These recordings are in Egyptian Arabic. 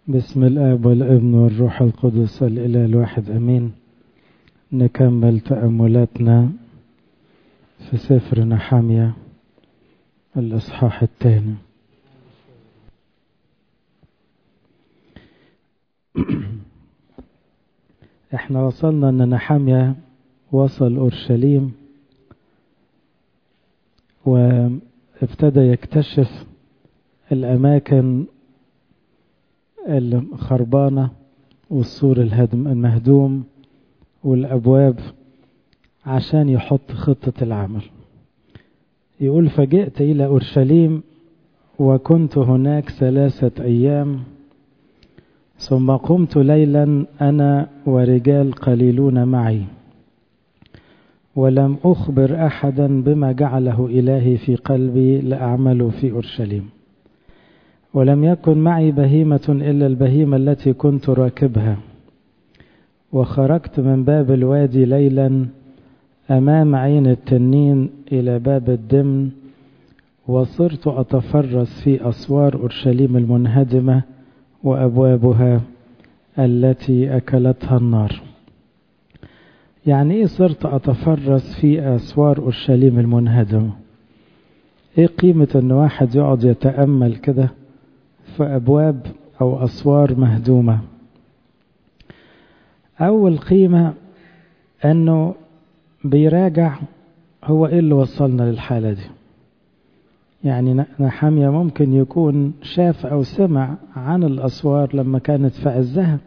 بسم الآب والابن والروح القدس الإله الواحد أمين نكمل تأملاتنا في سفر نحامية الإصحاح الثاني احنا وصلنا ان نحامية وصل أورشليم وابتدى يكتشف الأماكن الخربانة والسور الهدم المهدوم والأبواب عشان يحط خطة العمل يقول فجئت إلى أورشليم وكنت هناك ثلاثة أيام ثم قمت ليلا أنا ورجال قليلون معي ولم أخبر أحدا بما جعله إلهي في قلبي لأعمله في أورشليم ولم يكن معي بهيمة إلا البهيمة التي كنت راكبها وخرجت من باب الوادي ليلا أمام عين التنين إلى باب الدمن وصرت أتفرس في أسوار أورشليم المنهدمة وأبوابها التي أكلتها النار يعني إيه صرت أتفرس في أسوار أورشليم المنهدمة إيه قيمة أن واحد يقعد يتأمل كده في أبواب أو أسوار مهدومة أول قيمة أنه بيراجع هو إيه اللي وصلنا للحالة دي يعني نحامية ممكن يكون شاف أو سمع عن الأسوار لما كانت في عزها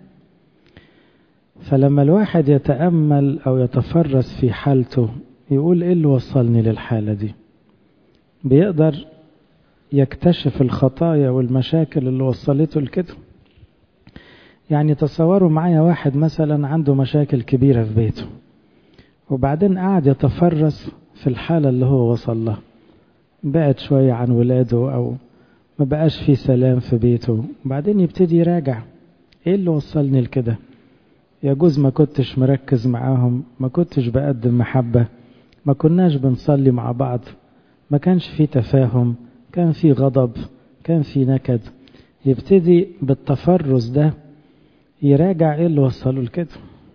فلما الواحد يتأمل أو يتفرس في حالته يقول إيه اللي وصلني للحالة دي بيقدر يكتشف الخطايا والمشاكل اللي وصلته لكده يعني تصوروا معايا واحد مثلا عنده مشاكل كبيرة في بيته وبعدين قاعد يتفرس في الحالة اللي هو وصل لها بعد شوية عن ولاده أو ما بقاش في سلام في بيته وبعدين يبتدي يراجع ايه اللي وصلني لكده يجوز ما كنتش مركز معاهم ما كنتش بقدم محبة ما كناش بنصلي مع بعض ما كانش في تفاهم كان في غضب كان في نكد يبتدي بالتفرس ده يراجع ايه اللي وصله لكده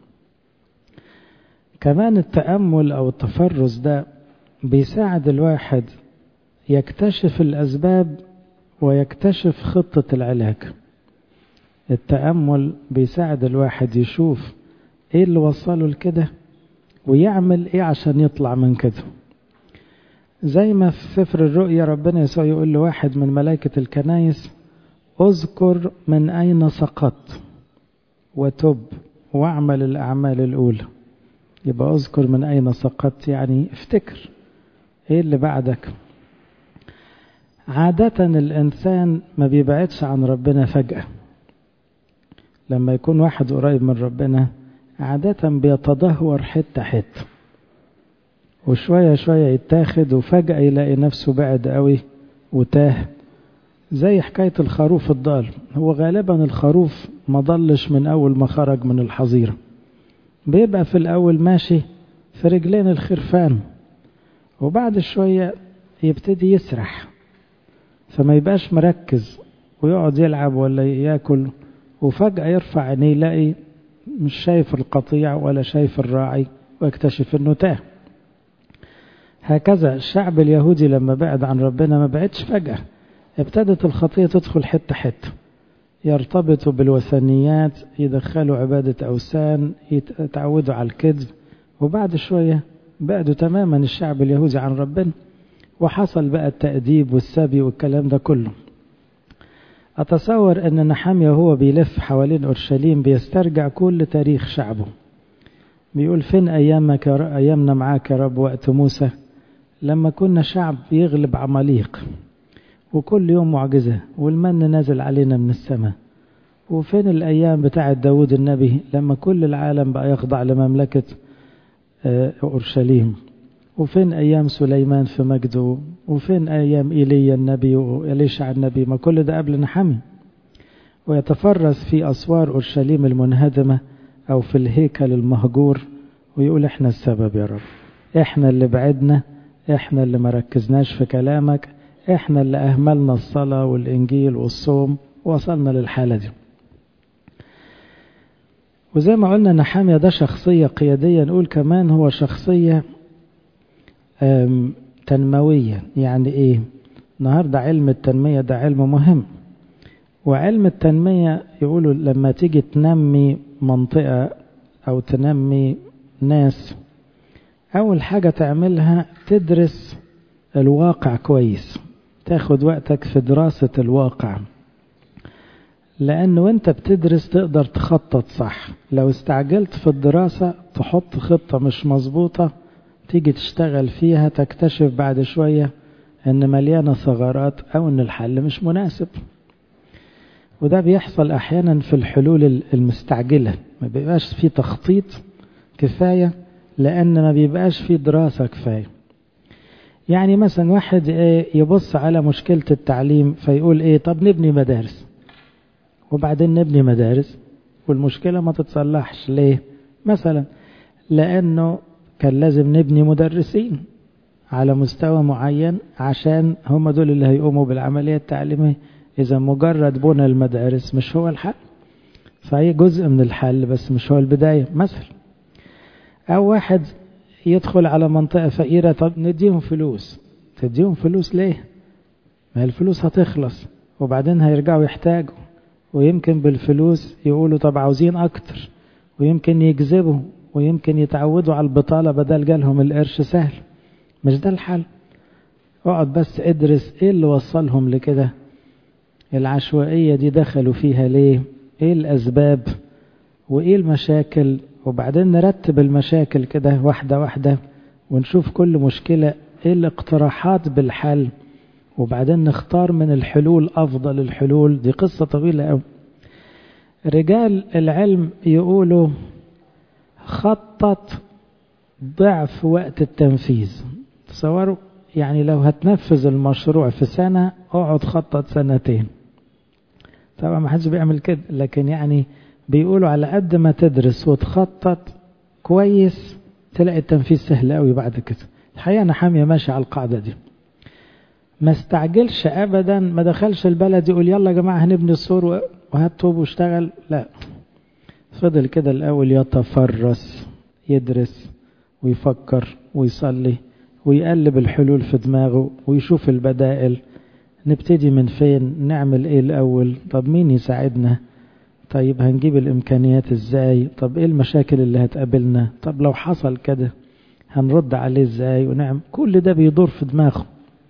كمان التأمل أو التفرس ده بيساعد الواحد يكتشف الأسباب ويكتشف خطة العلاج التأمل بيساعد الواحد يشوف ايه اللي وصله لكده ويعمل ايه عشان يطلع من كده زي ما في سفر الرؤيا ربنا يسوع يقول لواحد من ملائكة الكنايس اذكر من أين سقطت وتب واعمل الأعمال الأولى يبقى اذكر من أين سقطت يعني افتكر ايه اللي بعدك عادة الإنسان ما بيبعدش عن ربنا فجأة لما يكون واحد قريب من ربنا عادة بيتدهور حتة حتة وشوية شوية يتاخد وفجأة يلاقي نفسه بعد قوي وتاه زي حكاية الخروف الضال هو غالبا الخروف ما ضلش من أول ما خرج من الحظيرة بيبقى في الأول ماشي في رجلين الخرفان وبعد شوية يبتدي يسرح فما يبقاش مركز ويقعد يلعب ولا ياكل وفجأة يرفع عينيه يلاقي مش شايف القطيع ولا شايف الراعي ويكتشف انه تاه هكذا الشعب اليهودي لما بعد عن ربنا ما بعدش فجأة ابتدت الخطية تدخل حتة حتة يرتبطوا بالوثنيات يدخلوا عبادة أوثان يتعودوا على الكذب وبعد شوية بعدوا تماما الشعب اليهودي عن ربنا وحصل بقى التأديب والسبي والكلام ده كله أتصور أن نحامية هو بيلف حوالين أورشليم بيسترجع كل تاريخ شعبه بيقول فين أيامك أيامنا معاك يا رب وقت موسى لما كنا شعب يغلب عماليق وكل يوم معجزة والمن نازل علينا من السماء وفين الأيام بتاعة داود النبي لما كل العالم بقى يخضع لمملكة أورشليم وفين أيام سليمان في مجده وفين أيام إيليا النبي وإليشع النبي ما كل ده قبل نحمي ويتفرس في أسوار أورشليم المنهدمة أو في الهيكل المهجور ويقول إحنا السبب يا رب إحنا اللي بعدنا إحنا اللي مركزناش في كلامك إحنا اللي أهملنا الصلاة والإنجيل والصوم وصلنا للحالة دي وزي ما قلنا نحامية ده شخصية قيادية نقول كمان هو شخصية تنموية يعني ايه النهاردة علم التنمية ده علم مهم وعلم التنمية يقولوا لما تيجي تنمي منطقة أو تنمي ناس أول حاجة تعملها تدرس الواقع كويس تاخد وقتك في دراسة الواقع لأن وانت بتدرس تقدر تخطط صح لو استعجلت في الدراسة تحط خطة مش مظبوطة تيجي تشتغل فيها تكتشف بعد شوية ان مليانة ثغرات او ان الحل مش مناسب وده بيحصل احيانا في الحلول المستعجلة ما بيبقاش في تخطيط كفاية لان ما بيبقاش في دراسة كفاية يعني مثلا واحد يبص على مشكلة التعليم فيقول ايه طب نبني مدارس وبعدين نبني مدارس والمشكلة ما تتصلحش ليه مثلا لانه كان لازم نبني مدرسين على مستوى معين عشان هم دول اللي هيقوموا بالعملية التعليمية إذا مجرد بنى المدارس مش هو الحل فهي جزء من الحل بس مش هو البداية مثلا أو واحد يدخل على منطقة فقيرة طب نديهم فلوس تديهم فلوس ليه ما الفلوس هتخلص وبعدين هيرجعوا يحتاجوا ويمكن بالفلوس يقولوا طب عاوزين أكتر ويمكن يجذبوا ويمكن يتعودوا على البطالة بدل جالهم القرش سهل مش ده الحل اقعد بس ادرس ايه اللي وصلهم لكده العشوائية دي دخلوا فيها ليه ايه الاسباب وايه المشاكل وبعدين نرتب المشاكل كده واحدة واحدة ونشوف كل مشكلة ايه الاقتراحات بالحل وبعدين نختار من الحلول افضل الحلول دي قصة طويلة قوي رجال العلم يقولوا خطط ضعف وقت التنفيذ تصوروا يعني لو هتنفذ المشروع في سنة اقعد خطط سنتين طبعا ما حدش بيعمل كده لكن يعني بيقولوا على قد ما تدرس وتخطط كويس تلاقي التنفيذ سهل قوي بعد كده الحقيقة أنا حامية ماشي على القاعدة دي ما استعجلش أبدا ما دخلش البلد يقول يلا يا جماعة هنبني السور وهات طوب واشتغل لا فضل كده الأول يتفرس يدرس ويفكر ويصلي ويقلب الحلول في دماغه ويشوف البدائل نبتدي من فين نعمل ايه الأول طب مين يساعدنا طيب هنجيب الإمكانيات ازاي طب ايه المشاكل اللي هتقابلنا طب لو حصل كده هنرد عليه ازاي ونعم كل ده بيدور في دماغه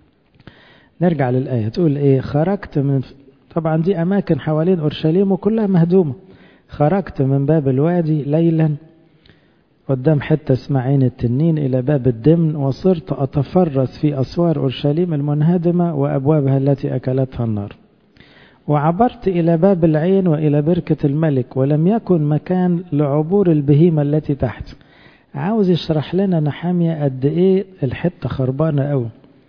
نرجع للآية تقول ايه خرجت من طبعا دي أماكن حوالين أورشليم وكلها مهدومة خرجت من باب الوادي ليلا قدام حتة اسمها عين التنين إلى باب الدمن وصرت أتفرس في أسوار أورشليم المنهدمة وأبوابها التي أكلتها النار وعبرت إلى باب العين وإلى بركة الملك ولم يكن مكان لعبور البهيمة التي تحت عاوز يشرح لنا نحامية قد إيه الحتة خربانة أوي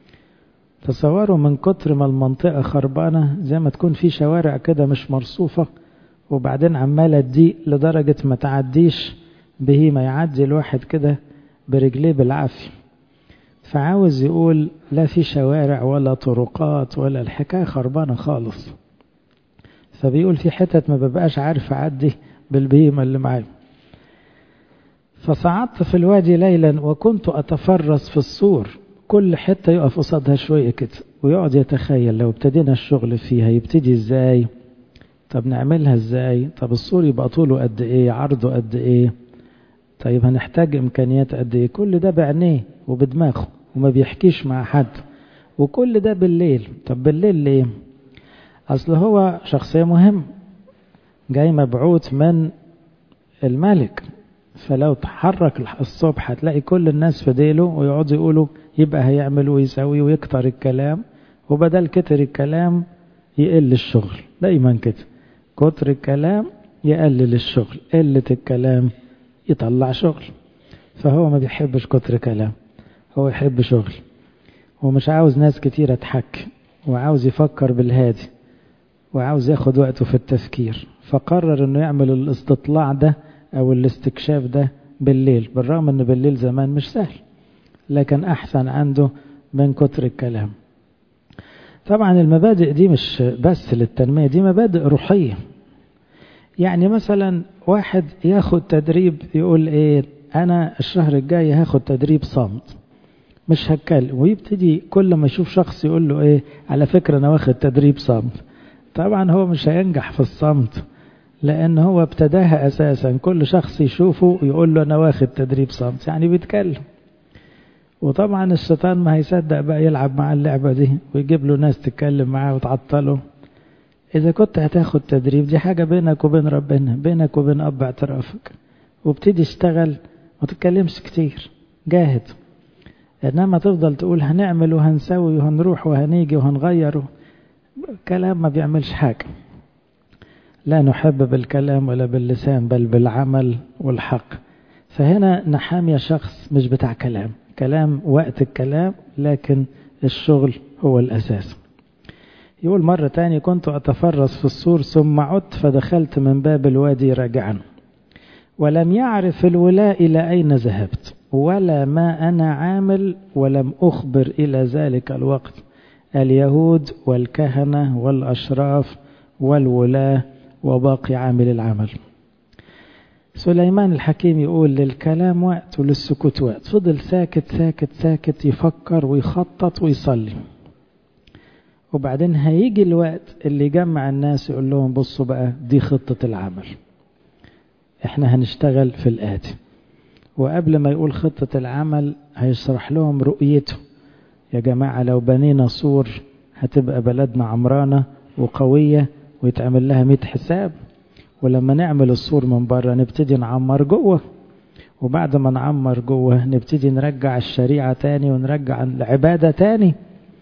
تصوروا من كتر ما المنطقة خربانة زي ما تكون في شوارع كده مش مرصوفة وبعدين عمالة تضيق لدرجة ما تعديش بهيمة يعدي الواحد كده برجليه بالعافية فعاوز يقول لا في شوارع ولا طرقات ولا الحكاية خربانة خالص فبيقول في حتت ما ببقاش عارف أعدي بالبهيمة اللي معايا فصعدت في الوادي ليلا وكنت أتفرس في السور كل حتة يقف قصادها شوية كده ويقعد يتخيل لو ابتدينا الشغل فيها يبتدي ازاي طب نعملها ازاي طب السور يبقى طوله قد ايه عرضه قد ايه طيب هنحتاج امكانيات قد ايه كل ده بعينيه وبدماغه وما بيحكيش مع حد وكل ده بالليل طب بالليل ليه اصل هو شخصية مهم جاي مبعوث من الملك فلو تحرك الصبح هتلاقي كل الناس في ديله ويقعدوا يقولوا يبقى هيعمل ويسوي ويكتر الكلام وبدل كتر الكلام يقل الشغل دايما كده كتر الكلام يقلل الشغل قلة الكلام يطلع شغل فهو ما بيحبش كتر كلام هو يحب شغل ومش عاوز ناس كتيرة تحك وعاوز يفكر بالهادي وعاوز ياخد وقته في التفكير فقرر انه يعمل الاستطلاع ده او الاستكشاف ده بالليل بالرغم ان بالليل زمان مش سهل لكن احسن عنده من كتر الكلام طبعا المبادئ دي مش بس للتنمية دي مبادئ روحية يعني مثلا واحد ياخد تدريب يقول ايه انا الشهر الجاي هاخد تدريب صمت مش هتكلم ويبتدي كل ما يشوف شخص يقول له ايه على فكرة انا واخد تدريب صمت طبعا هو مش هينجح في الصمت لان هو ابتداها اساسا كل شخص يشوفه يقول له انا واخد تدريب صمت يعني بيتكلم وطبعا الشيطان ما هيصدق بقى يلعب مع اللعبة دي ويجيب له ناس تتكلم معاه وتعطله إذا كنت هتاخد تدريب دي حاجة بينك وبين ربنا بينك وبين أب اعترافك وابتدي اشتغل ما تتكلمش كتير جاهد إنما تفضل تقول هنعمل وهنسوي وهنروح وهنيجي وهنغير كلام ما بيعملش حاجة لا نحب بالكلام ولا باللسان بل بالعمل والحق فهنا نحامية شخص مش بتاع كلام كلام وقت الكلام لكن الشغل هو الأساس يقول مرة تاني كنت أتفرس في السور ثم عدت فدخلت من باب الوادي راجعا ولم يعرف الولاء إلى أين ذهبت ولا ما أنا عامل ولم أخبر إلى ذلك الوقت اليهود والكهنة والأشراف والولاة وباقي عامل العمل سليمان الحكيم يقول للكلام وقت وللسكوت وقت فضل ساكت ساكت ساكت يفكر ويخطط ويصلي وبعدين هيجي الوقت اللي يجمع الناس يقول لهم بصوا بقى دي خطة العمل احنا هنشتغل في الآتي وقبل ما يقول خطة العمل هيشرح لهم رؤيته يا جماعة لو بنينا سور هتبقى بلدنا عمرانة وقوية ويتعمل لها مئة حساب ولما نعمل السور من بره نبتدي نعمر جوه وبعد ما نعمر جوه نبتدي نرجع الشريعة تاني ونرجع العبادة تاني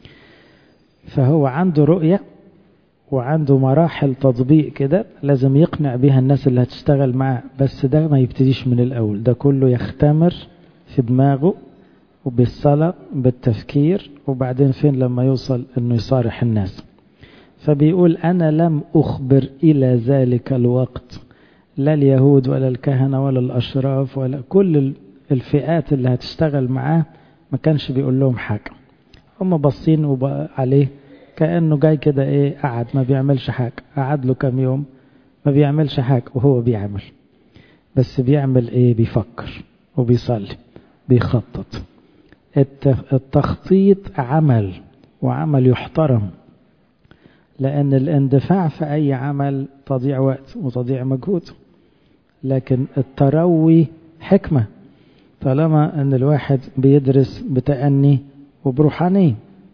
فهو عنده رؤية وعنده مراحل تطبيق كده لازم يقنع بيها الناس اللي هتشتغل معاه بس ده ما يبتديش من الأول ده كله يختمر في دماغه وبالصلاة بالتفكير وبعدين فين لما يوصل انه يصارح الناس فبيقول أنا لم أخبر إلى ذلك الوقت لا اليهود ولا الكهنة ولا الأشراف ولا كل الفئات اللي هتشتغل معاه ما كانش بيقول لهم حاجة هم باصين عليه كأنه جاي كده ايه قعد ما بيعملش حاجة قعد له كام يوم ما بيعملش حاجة وهو بيعمل بس بيعمل ايه بيفكر وبيصلي بيخطط التخطيط عمل وعمل يحترم لأن الاندفاع في أي عمل تضيع وقت وتضيع مجهود لكن التروي حكمة طالما أن الواحد بيدرس بتأني وبروحانية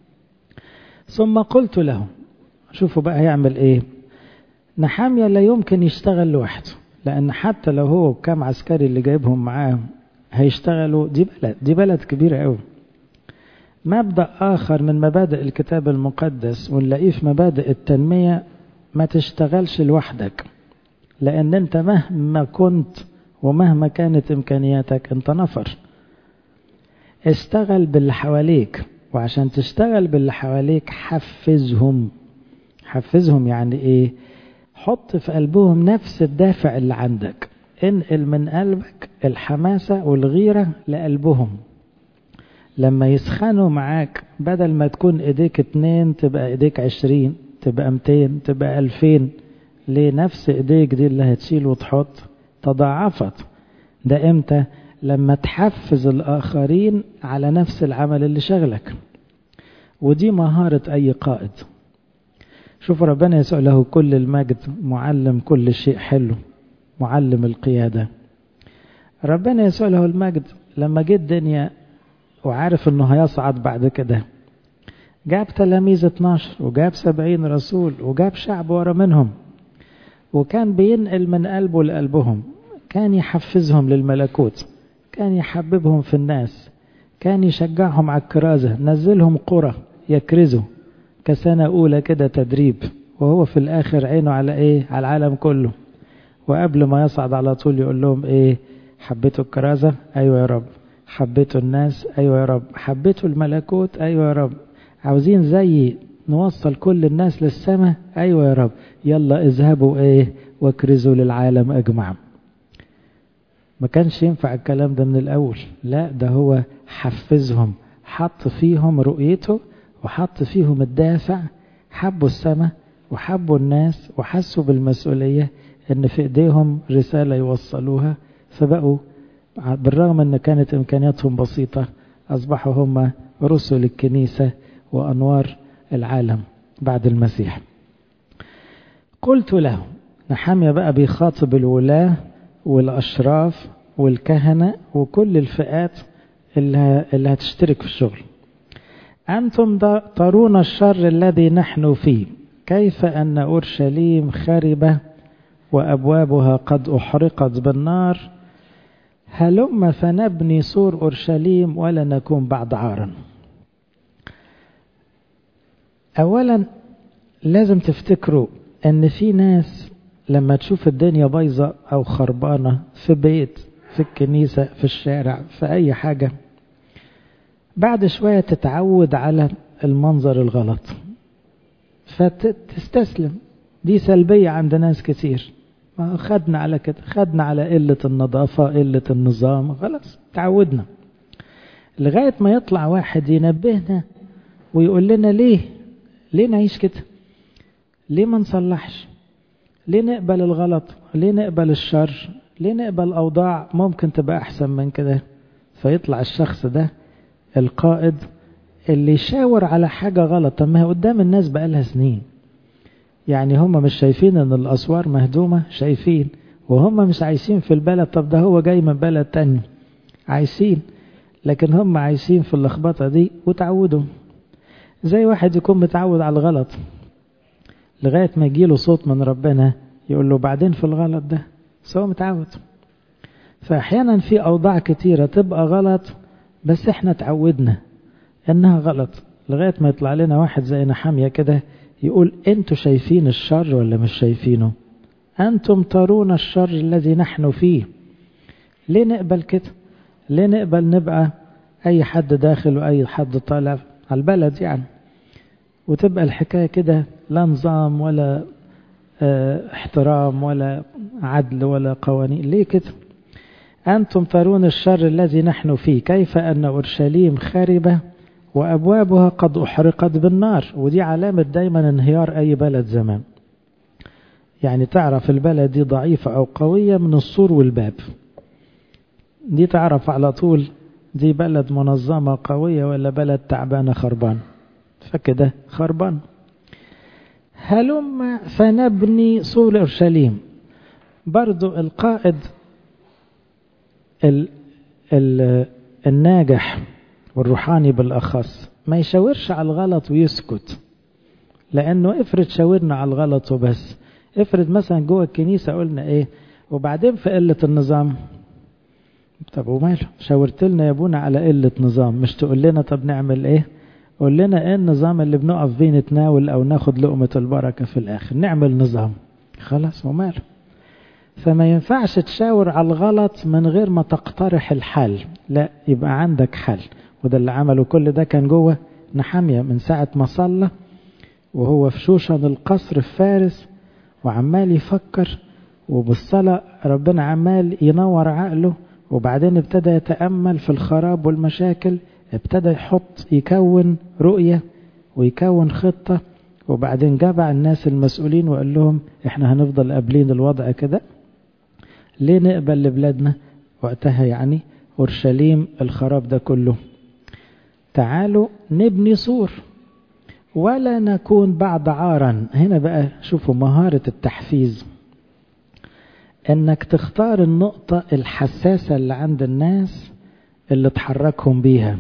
ثم قلت له شوفوا بقى هيعمل ايه نحامية لا يمكن يشتغل لوحده لأن حتى لو هو كام عسكري اللي جايبهم معاه هيشتغلوا دي بلد دي بلد كبيرة قوي مبدأ آخر من مبادئ الكتاب المقدس ونلاقيه في مبادئ التنمية ما تشتغلش لوحدك لأن أنت مهما كنت ومهما كانت إمكانياتك أنت نفر اشتغل باللي حواليك وعشان تشتغل باللي حواليك حفزهم حفزهم يعني ايه حط في قلبهم نفس الدافع اللي عندك انقل من قلبك الحماسة والغيرة لقلبهم لما يسخنوا معاك بدل ما تكون ايديك اتنين تبقى ايديك عشرين تبقى متين تبقى الفين ليه نفس ايديك دي اللي هتشيل وتحط تضاعفت ده امتى لما تحفز الآخرين على نفس العمل اللي شغلك ودي مهارة أي قائد شوف ربنا يسوع له كل المجد معلم كل شيء حلو معلم القيادة ربنا يسوع له المجد لما جه الدنيا وعارف انه هيصعد بعد كده جاب تلاميذ 12 وجاب 70 رسول وجاب شعب ورا منهم وكان بينقل من قلبه لقلبهم كان يحفزهم للملكوت كان يحببهم في الناس كان يشجعهم على الكرازة نزلهم قرى يكرزوا كسنة أولى كده تدريب وهو في الآخر عينه على إيه على العالم كله وقبل ما يصعد على طول يقول لهم إيه حبيتوا الكرازة أيوة يا رب حبيتوا الناس أيوة يا رب حبيتوا الملكوت أيوة يا رب عاوزين زي نوصل كل الناس للسماء أيوة يا رب يلا اذهبوا إيه واكرزوا للعالم أجمع ما كانش ينفع الكلام ده من الأول لا ده هو حفزهم حط فيهم رؤيته وحط فيهم الدافع حبوا السماء وحبوا الناس وحسوا بالمسؤولية ان في ايديهم رسالة يوصلوها فبقوا بالرغم ان كانت امكانياتهم بسيطة اصبحوا هم رسل الكنيسة وانوار العالم بعد المسيح قلت له نحامية بقى بيخاطب الولاة والاشراف والكهنة وكل الفئات اللي, اللي هتشترك في الشغل أنتم ترون الشر الذي نحن فيه كيف أن أورشليم خربة وأبوابها قد أحرقت بالنار هلم فنبني سور أورشليم ولا نكون بعد عارا أولا لازم تفتكروا أن في ناس لما تشوف الدنيا بايظة أو خربانة في بيت في الكنيسة في الشارع في أي حاجة بعد شوية تتعود على المنظر الغلط فتستسلم دي سلبية عند ناس كتير ما خدنا على كده خدنا على قلة النظافة قلة النظام خلاص تعودنا لغاية ما يطلع واحد ينبهنا ويقول لنا ليه ليه نعيش كده ليه ما نصلحش ليه نقبل الغلط ليه نقبل الشر ليه نقبل أوضاع ممكن تبقى أحسن من كده فيطلع الشخص ده القائد اللي يشاور على حاجة غلط طب ما هي قدام الناس بقالها سنين يعني هم مش شايفين ان الأسوار مهدومة شايفين وهم مش عايشين في البلد طب ده هو جاي من بلد تاني عايشين لكن هم عايشين في اللخبطة دي وتعودوا زي واحد يكون متعود على الغلط لغاية ما يجيله صوت من ربنا يقول له بعدين في الغلط ده بس هو متعود فأحيانا في أوضاع كتيرة تبقى غلط بس احنا تعودنا انها غلط لغاية ما يطلع لنا واحد زي نحامية كده يقول انتوا شايفين الشر ولا مش شايفينه انتم ترون الشر الذي نحن فيه ليه نقبل كده ليه نقبل نبقى اي حد داخل واي حد طالع على البلد يعني وتبقى الحكاية كده لا نظام ولا اه احترام ولا عدل ولا قوانين ليه كده أنتم ترون الشر الذي نحن فيه كيف أن أورشليم خاربة وأبوابها قد أحرقت بالنار ودي علامة دايما انهيار أي بلد زمان يعني تعرف البلد دي ضعيفة أو قوية من السور والباب دي تعرف على طول دي بلد منظمة قوية ولا بلد تعبانة خربان فكده خربان هلم فنبني سور أورشليم برضو القائد ال ال الناجح والروحاني بالأخص ما يشاورش على الغلط ويسكت لأنه افرض شاورنا على الغلط وبس افرض مثلا جوه الكنيسة قلنا ايه وبعدين في قلة النظام طب وماله شاورت لنا يا ابونا على قلة نظام مش تقول لنا طب نعمل ايه قول لنا ايه النظام اللي بنقف بيه نتناول او ناخد لقمة البركة في الاخر نعمل نظام خلاص وماله فما ينفعش تشاور على الغلط من غير ما تقترح الحل لا يبقى عندك حل وده اللي عمله كل ده كان جوه نحامية من ساعة ما صلى وهو في شوشن القصر في فارس وعمال يفكر وبالصلاة ربنا عمال ينور عقله وبعدين ابتدى يتأمل في الخراب والمشاكل ابتدى يحط يكون رؤية ويكون خطة وبعدين جمع الناس المسؤولين وقال لهم احنا هنفضل قابلين الوضع كده ليه نقبل لبلادنا وقتها يعني أورشليم الخراب ده كله تعالوا نبني سور ولا نكون بعد عارا هنا بقى شوفوا مهارة التحفيز انك تختار النقطة الحساسة اللي عند الناس اللي تحركهم بيها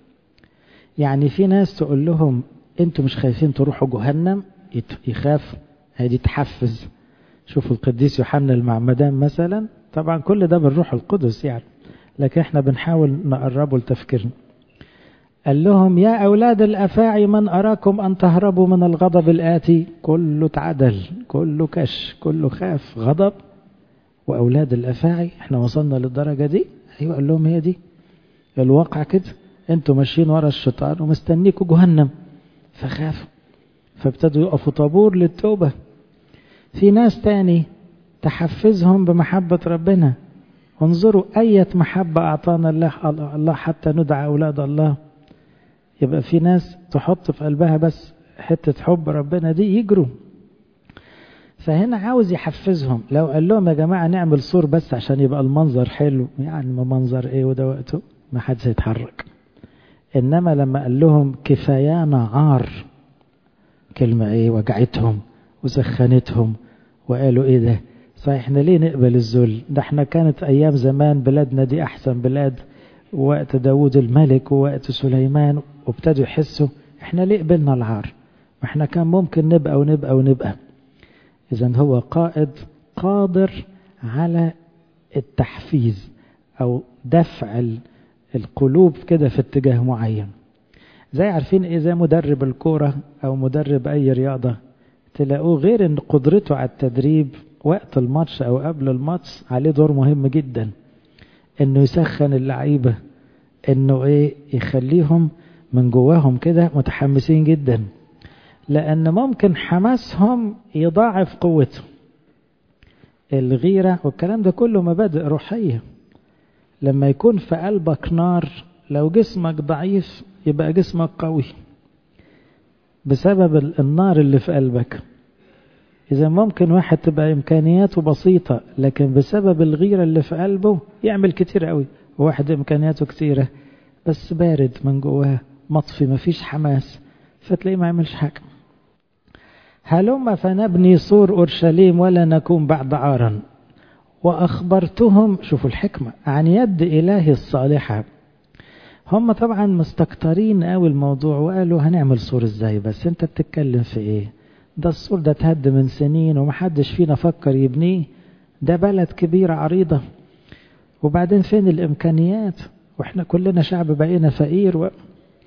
يعني في ناس تقول لهم انتوا مش خايفين تروحوا جهنم يخاف هذه تحفز شوفوا القديس يوحنا المعمدان مثلا طبعا كل ده بالروح القدس يعني لكن احنا بنحاول نقربه لتفكيرنا قال لهم يا أولاد الأفاعي من أراكم أن تهربوا من الغضب الآتي كله اتعدل كله كش كله خاف غضب وأولاد الأفاعي احنا وصلنا للدرجة دي أيوة قال لهم هي دي الواقع كده انتوا ماشيين ورا الشيطان ومستنيكوا جهنم فخافوا فابتدوا يقفوا طابور للتوبة في ناس تاني تحفزهم بمحبة ربنا انظروا أية محبة أعطانا الله الله حتى ندعى أولاد الله يبقى في ناس تحط في قلبها بس حتة حب ربنا دي يجروا فهنا عاوز يحفزهم لو قال لهم يا جماعة نعمل سور بس عشان يبقى المنظر حلو يعني ما منظر ايه وده وقته ما حدش هيتحرك انما لما قال لهم كفايانا عار كلمة ايه وجعتهم وسخنتهم وقالوا ايه ده صحيح احنا ليه نقبل الذل ده احنا كانت ايام زمان بلادنا دي احسن بلاد وقت داود الملك ووقت سليمان وابتدوا يحسوا احنا ليه قبلنا العار ما احنا كان ممكن نبقى ونبقى ونبقى اذا هو قائد قادر على التحفيز او دفع القلوب كده في اتجاه معين زي عارفين ايه زي مدرب الكورة او مدرب اي رياضة تلاقوه غير ان قدرته على التدريب وقت الماتش او قبل الماتش عليه دور مهم جدا انه يسخن اللعيبة انه ايه يخليهم من جواهم كده متحمسين جدا لان ممكن حماسهم يضاعف قوتهم الغيرة والكلام ده كله مبادئ روحية لما يكون في قلبك نار لو جسمك ضعيف يبقى جسمك قوي بسبب النار اللي في قلبك إذا ممكن واحد تبقى إمكانياته بسيطة لكن بسبب الغيرة اللي في قلبه يعمل كتير قوي وواحد إمكانياته كتيرة بس بارد من جواه مطفي مفيش حماس فتلاقيه ما يعملش حاجة هلما فنبني سور أورشليم ولا نكون بعد عارا وأخبرتهم شوفوا الحكمة عن يد إلهي الصالحة هم طبعا مستكترين قوي الموضوع وقالوا هنعمل سور ازاي بس انت بتتكلم في ايه ده السور ده اتهد من سنين ومحدش فينا فكر يبنيه ده بلد كبيرة عريضة وبعدين فين الامكانيات واحنا كلنا شعب بقينا فقير و...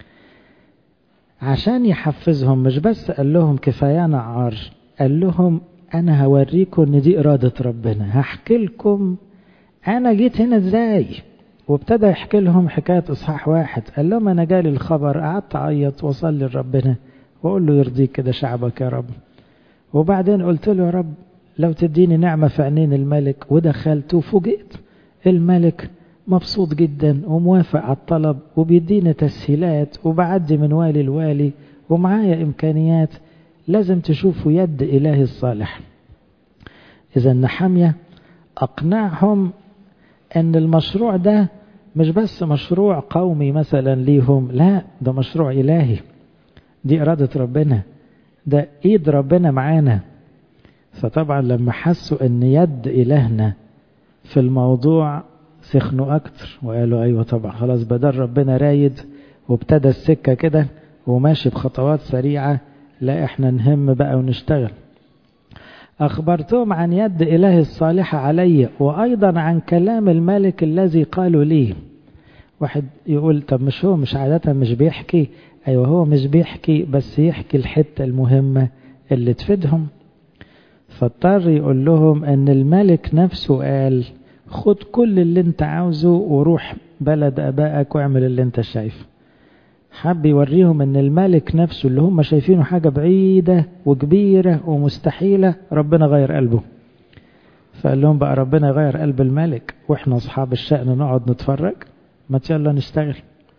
عشان يحفزهم مش بس قال لهم كفايانا عار قال لهم انا هوريكم ان دي ارادة ربنا هحكي لكم انا جيت هنا ازاي وابتدى يحكي لهم حكاية اصحاح واحد قال لهم انا جالي الخبر قعدت اعيط واصلي لربنا واقول له يرضيك كده شعبك يا رب وبعدين قلت له يا رب لو تديني نعمة في عينين الملك ودخلت وفوجئت الملك مبسوط جدا وموافق على الطلب وبيدينا تسهيلات وبعدي من والي الوالي ومعايا إمكانيات لازم تشوفوا يد إلهي الصالح إذا نحمية أقنعهم أن المشروع ده مش بس مشروع قومي مثلا ليهم لا ده مشروع إلهي دي إرادة ربنا ده إيد ربنا معانا فطبعا لما حسوا أن يد إلهنا في الموضوع سخنوا أكتر وقالوا أيوة طبعا خلاص بدل ربنا رايد وابتدى السكة كده وماشي بخطوات سريعة لا احنا نهم بقى ونشتغل أخبرتهم عن يد إله الصالحة علي وأيضا عن كلام الملك الذي قالوا لي واحد يقول طب مش هو مش عادة مش بيحكي أيوة هو مش بيحكي بس يحكي الحتة المهمة اللي تفيدهم فاضطر يقول لهم أن الملك نفسه قال خد كل اللي انت عاوزه وروح بلد أبائك واعمل اللي انت شايفه حب يوريهم ان الملك نفسه اللي هم شايفينه حاجة بعيدة وكبيرة ومستحيلة ربنا غير قلبه فقال لهم بقى ربنا يغير قلب الملك واحنا اصحاب الشأن نقعد نتفرج ما يلا نشتغل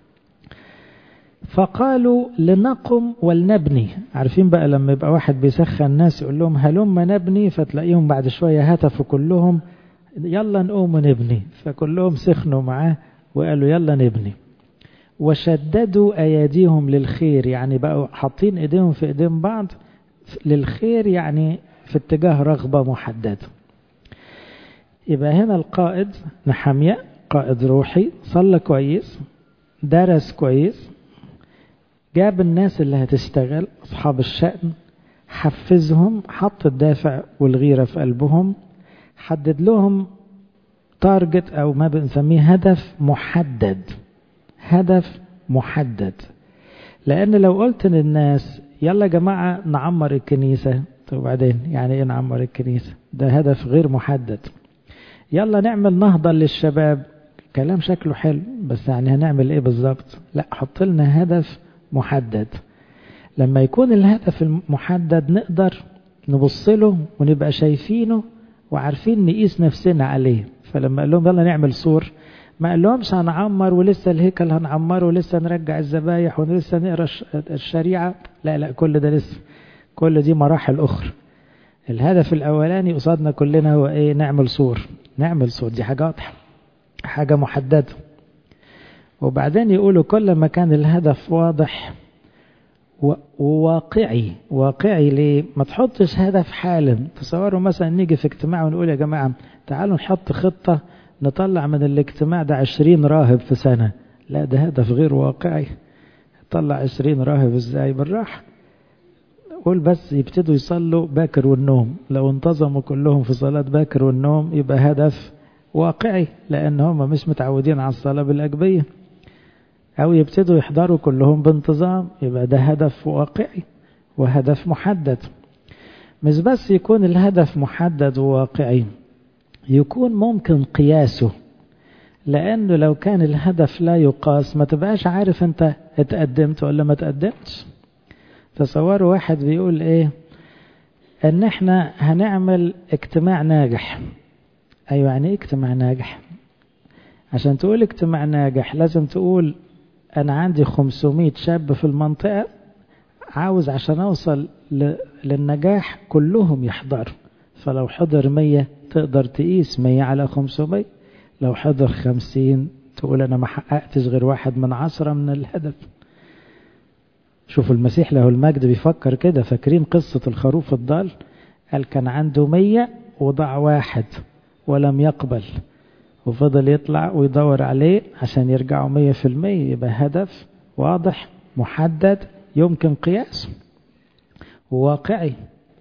فقالوا لنقم ولنبني عارفين بقى لما يبقى واحد بيسخن الناس يقول لهم هلم نبني فتلاقيهم بعد شوية هتفوا كلهم يلا نقوم ونبني فكلهم سخنوا معاه وقالوا يلا نبني وشددوا أيديهم للخير يعني بقوا حاطين ايديهم في ايدين بعض للخير يعني في اتجاه رغبة محددة يبقى هنا القائد نحمية قائد روحي صلى كويس درس كويس جاب الناس اللي هتشتغل أصحاب الشأن حفزهم حط الدافع والغيرة في قلبهم حدد لهم تارجت أو ما بنسميه هدف محدد هدف محدد لأن لو قلت للناس يلا يا جماعة نعمر الكنيسة طب بعدين يعني ايه نعمر الكنيسة ده هدف غير محدد يلا نعمل نهضة للشباب كلام شكله حلو بس يعني هنعمل ايه بالظبط لا حط لنا هدف محدد لما يكون الهدف المحدد نقدر نبص له ونبقى شايفينه وعارفين نقيس نفسنا عليه فلما قال لهم يلا نعمل سور ما قال لهمش هنعمر ولسه الهيكل هنعمره ولسه نرجع الذبايح ولسه نقرا الشريعة لا لا كل ده لسه كل دي مراحل أخرى الهدف الأولاني قصادنا كلنا هو إيه نعمل سور نعمل سور دي حاجة واضحة حاجة محددة وبعدين يقولوا كل ما كان الهدف واضح وواقعي واقعي ليه ما تحطش هدف حالم تصوروا مثلا نيجي في اجتماع ونقول يا جماعة تعالوا نحط خطة نطلع من الاجتماع ده عشرين راهب في سنة لا ده هدف غير واقعي طلع عشرين راهب ازاي بالراحة قول بس يبتدوا يصلوا باكر والنوم لو انتظموا كلهم في صلاة باكر والنوم يبقى هدف واقعي لأن هم مش متعودين على الصلاة بالأجبية أو يبتدوا يحضروا كلهم بانتظام يبقى ده هدف واقعي وهدف محدد مش بس يكون الهدف محدد وواقعي يكون ممكن قياسه لأنه لو كان الهدف لا يقاس ما تبقاش عارف أنت اتقدمت ولا ما تقدمتش تصوروا واحد بيقول ايه ان احنا هنعمل اجتماع ناجح ايوه يعني ايه اجتماع ناجح عشان تقول اجتماع ناجح لازم تقول انا عندي 500 شاب في المنطقة عاوز عشان اوصل للنجاح كلهم يحضروا فلو حضر 100 تقدر تقيس 100 على 500 لو حضر 50 تقول انا ما حققتش غير واحد من عشرة من الهدف شوفوا المسيح له المجد بيفكر كده فاكرين قصة الخروف الضال قال كان عنده مية وضع واحد ولم يقبل وفضل يطلع ويدور عليه عشان يرجعوا مية في المية يبقى هدف واضح محدد يمكن قياسه وواقعي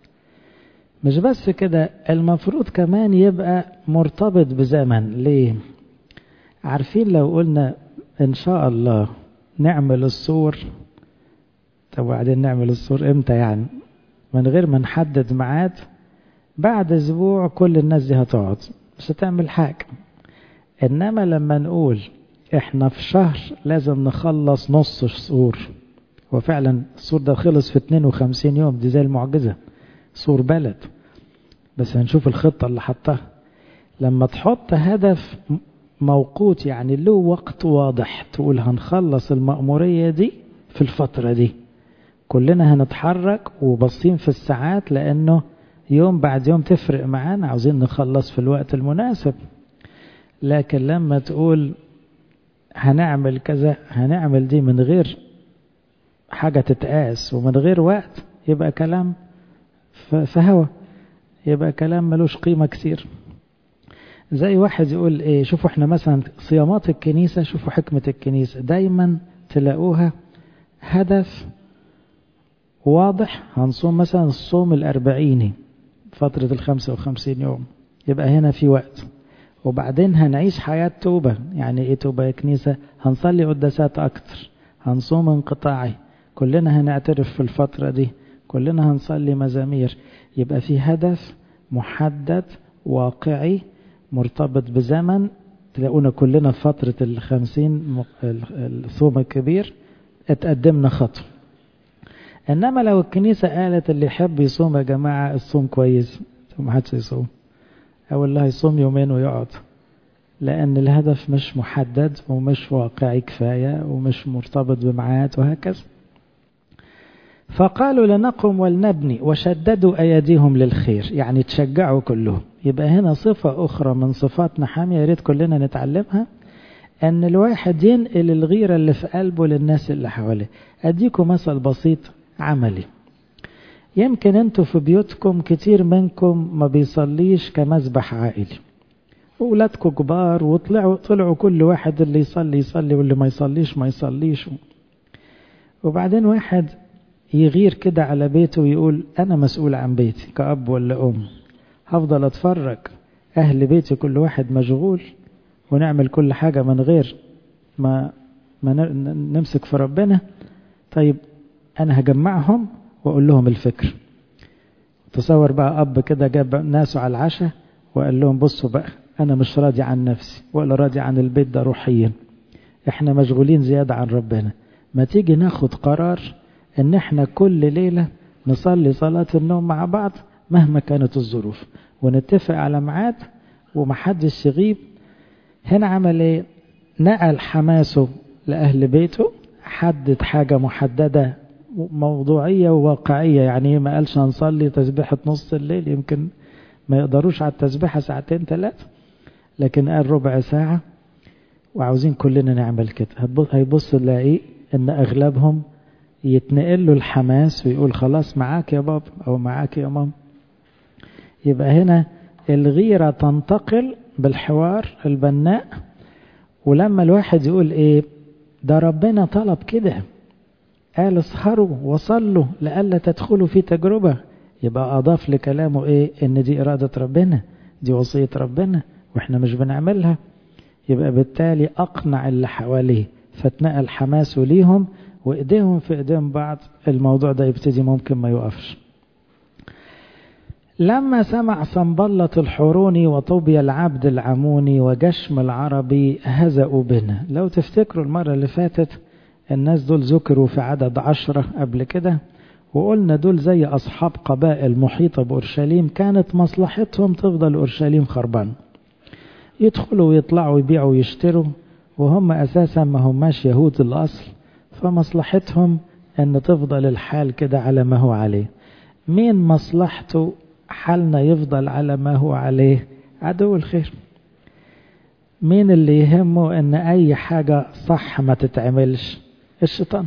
مش بس كده المفروض كمان يبقى مرتبط بزمن ليه عارفين لو قلنا ان شاء الله نعمل الصور طب وبعدين نعمل الصور امتى يعني من غير ما نحدد ميعاد بعد اسبوع كل الناس دي هتقعد مش هتعمل حاجة انما لما نقول احنا في شهر لازم نخلص نص سور وفعلا السور ده خلص في 52 يوم دي زي المعجزة سور بلد بس هنشوف الخطة اللي حطها لما تحط هدف موقوت يعني له وقت واضح تقول هنخلص المأمورية دي في الفترة دي كلنا هنتحرك وبصين في الساعات لأنه يوم بعد يوم تفرق معانا عاوزين نخلص في الوقت المناسب لكن لما تقول هنعمل كذا هنعمل دي من غير حاجة تتقاس ومن غير وقت يبقى كلام في هوا يبقى كلام ملوش قيمة كتير زي واحد يقول ايه شوفوا احنا مثلا صيامات الكنيسة شوفوا حكمة الكنيسة دايما تلاقوها هدف واضح هنصوم مثلا الصوم الأربعيني فترة الخمسة وخمسين يوم يبقى هنا في وقت وبعدين هنعيش حياة توبة يعني ايه توبة يا كنيسة هنصلي قداسات أكتر هنصوم انقطاعي كلنا هنعترف في الفترة دي كلنا هنصلي مزامير يبقى في هدف محدد واقعي مرتبط بزمن تلاقونا كلنا في فترة الخمسين الصوم الكبير اتقدمنا خطوة انما لو الكنيسة قالت اللي يحب يصوم يا جماعة الصوم كويس ما حدش يصوم او اللي هيصوم يومين ويقعد لان الهدف مش محدد ومش واقعي كفاية ومش مرتبط بميعاد وهكذا فقالوا لنقم ولنبني وشددوا أيديهم للخير يعني تشجعوا كلهم يبقى هنا صفة أخرى من صفات نحامية يا ريت كلنا نتعلمها أن الواحد ينقل الغيرة اللي في قلبه للناس اللي حواليه أديكم مثل بسيط عملي يمكن انتوا في بيوتكم كتير منكم ما بيصليش كمذبح عائلي أولادكم كبار وطلعوا طلعوا كل واحد اللي يصلي يصلي واللي ما يصليش ما يصليش وبعدين واحد يغير كده على بيته ويقول أنا مسؤول عن بيتي كأب ولا أم هفضل أتفرج أهل بيتي كل واحد مشغول ونعمل كل حاجة من غير ما, ما نمسك في ربنا طيب أنا هجمعهم وأقول لهم الفكر تصور بقى أب كده جاب ناسه على العشاء وقال لهم بصوا بقى أنا مش راضي عن نفسي ولا راضي عن البيت ده روحيا إحنا مشغولين زيادة عن ربنا ما تيجي ناخد قرار ان احنا كل ليلة نصلي صلاة النوم مع بعض مهما كانت الظروف ونتفق على ميعاد ومحدش يغيب هنا عمل ايه نقل حماسه لأهل بيته حدد حاجة محددة موضوعية وواقعية يعني ما قالش هنصلي تسبيحة نص الليل يمكن ما يقدروش على التسبيحة ساعتين ثلاثة لكن قال ربع ساعة وعاوزين كلنا نعمل كده هيبص نلاقي ان اغلبهم يتنقل له الحماس ويقول خلاص معاك يا بابا او معاك يا ماما يبقى هنا الغيرة تنتقل بالحوار البناء ولما الواحد يقول ايه ده ربنا طلب كده قال اسهروا وصلوا لئلا تدخلوا في تجربة يبقى أضاف لكلامه إيه إن دي إرادة ربنا دي وصية ربنا وإحنا مش بنعملها يبقى بالتالي أقنع اللي حواليه فاتنقل حماسه ليهم وإيديهم في إيدين بعض الموضوع ده يبتدي ممكن ما يقفش لما سمع صنبلة الحروني وطوبيا العبد العموني وجشم العربي هزأوا بنا لو تفتكروا المرة اللي فاتت الناس دول ذكروا في عدد عشرة قبل كده وقلنا دول زي أصحاب قبائل محيطة بأورشليم كانت مصلحتهم تفضل أورشليم خربان يدخلوا ويطلعوا ويبيعوا ويشتروا وهم أساسا ما هماش يهود الأصل فمصلحتهم أن تفضل الحال كده على ما هو عليه مين مصلحته حالنا يفضل على ما هو عليه عدو الخير مين اللي يهمه ان اي حاجة صح ما تتعملش الشيطان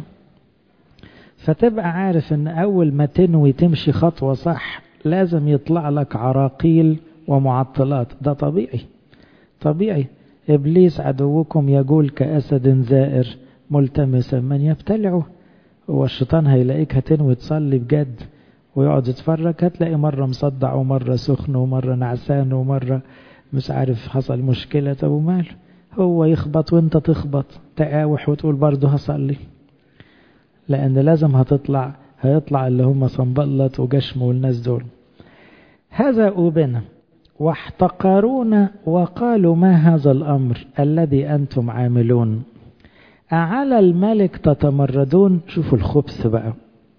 فتبقى عارف ان اول ما تنوي تمشي خطوة صح لازم يطلع لك عراقيل ومعطلات ده طبيعي طبيعي ابليس عدوكم يقول كاسد زائر ملتمسا من يبتلعه هو الشيطان هيلاقيك هتنوي تصلي بجد ويقعد يتفرج هتلاقي مرة مصدع ومرة سخن ومرة نعسان ومرة مش عارف حصل مشكلة طب وماله هو يخبط وانت تخبط تقاوح وتقول برضه هصلي لأن لازم هتطلع هيطلع اللي هم صنبلت وجشم والناس دول هزأوا بنا واحتقرونا وقالوا ما هذا الأمر الذي أنتم عاملون أعلى الملك تتمردون شوفوا الخبث بقى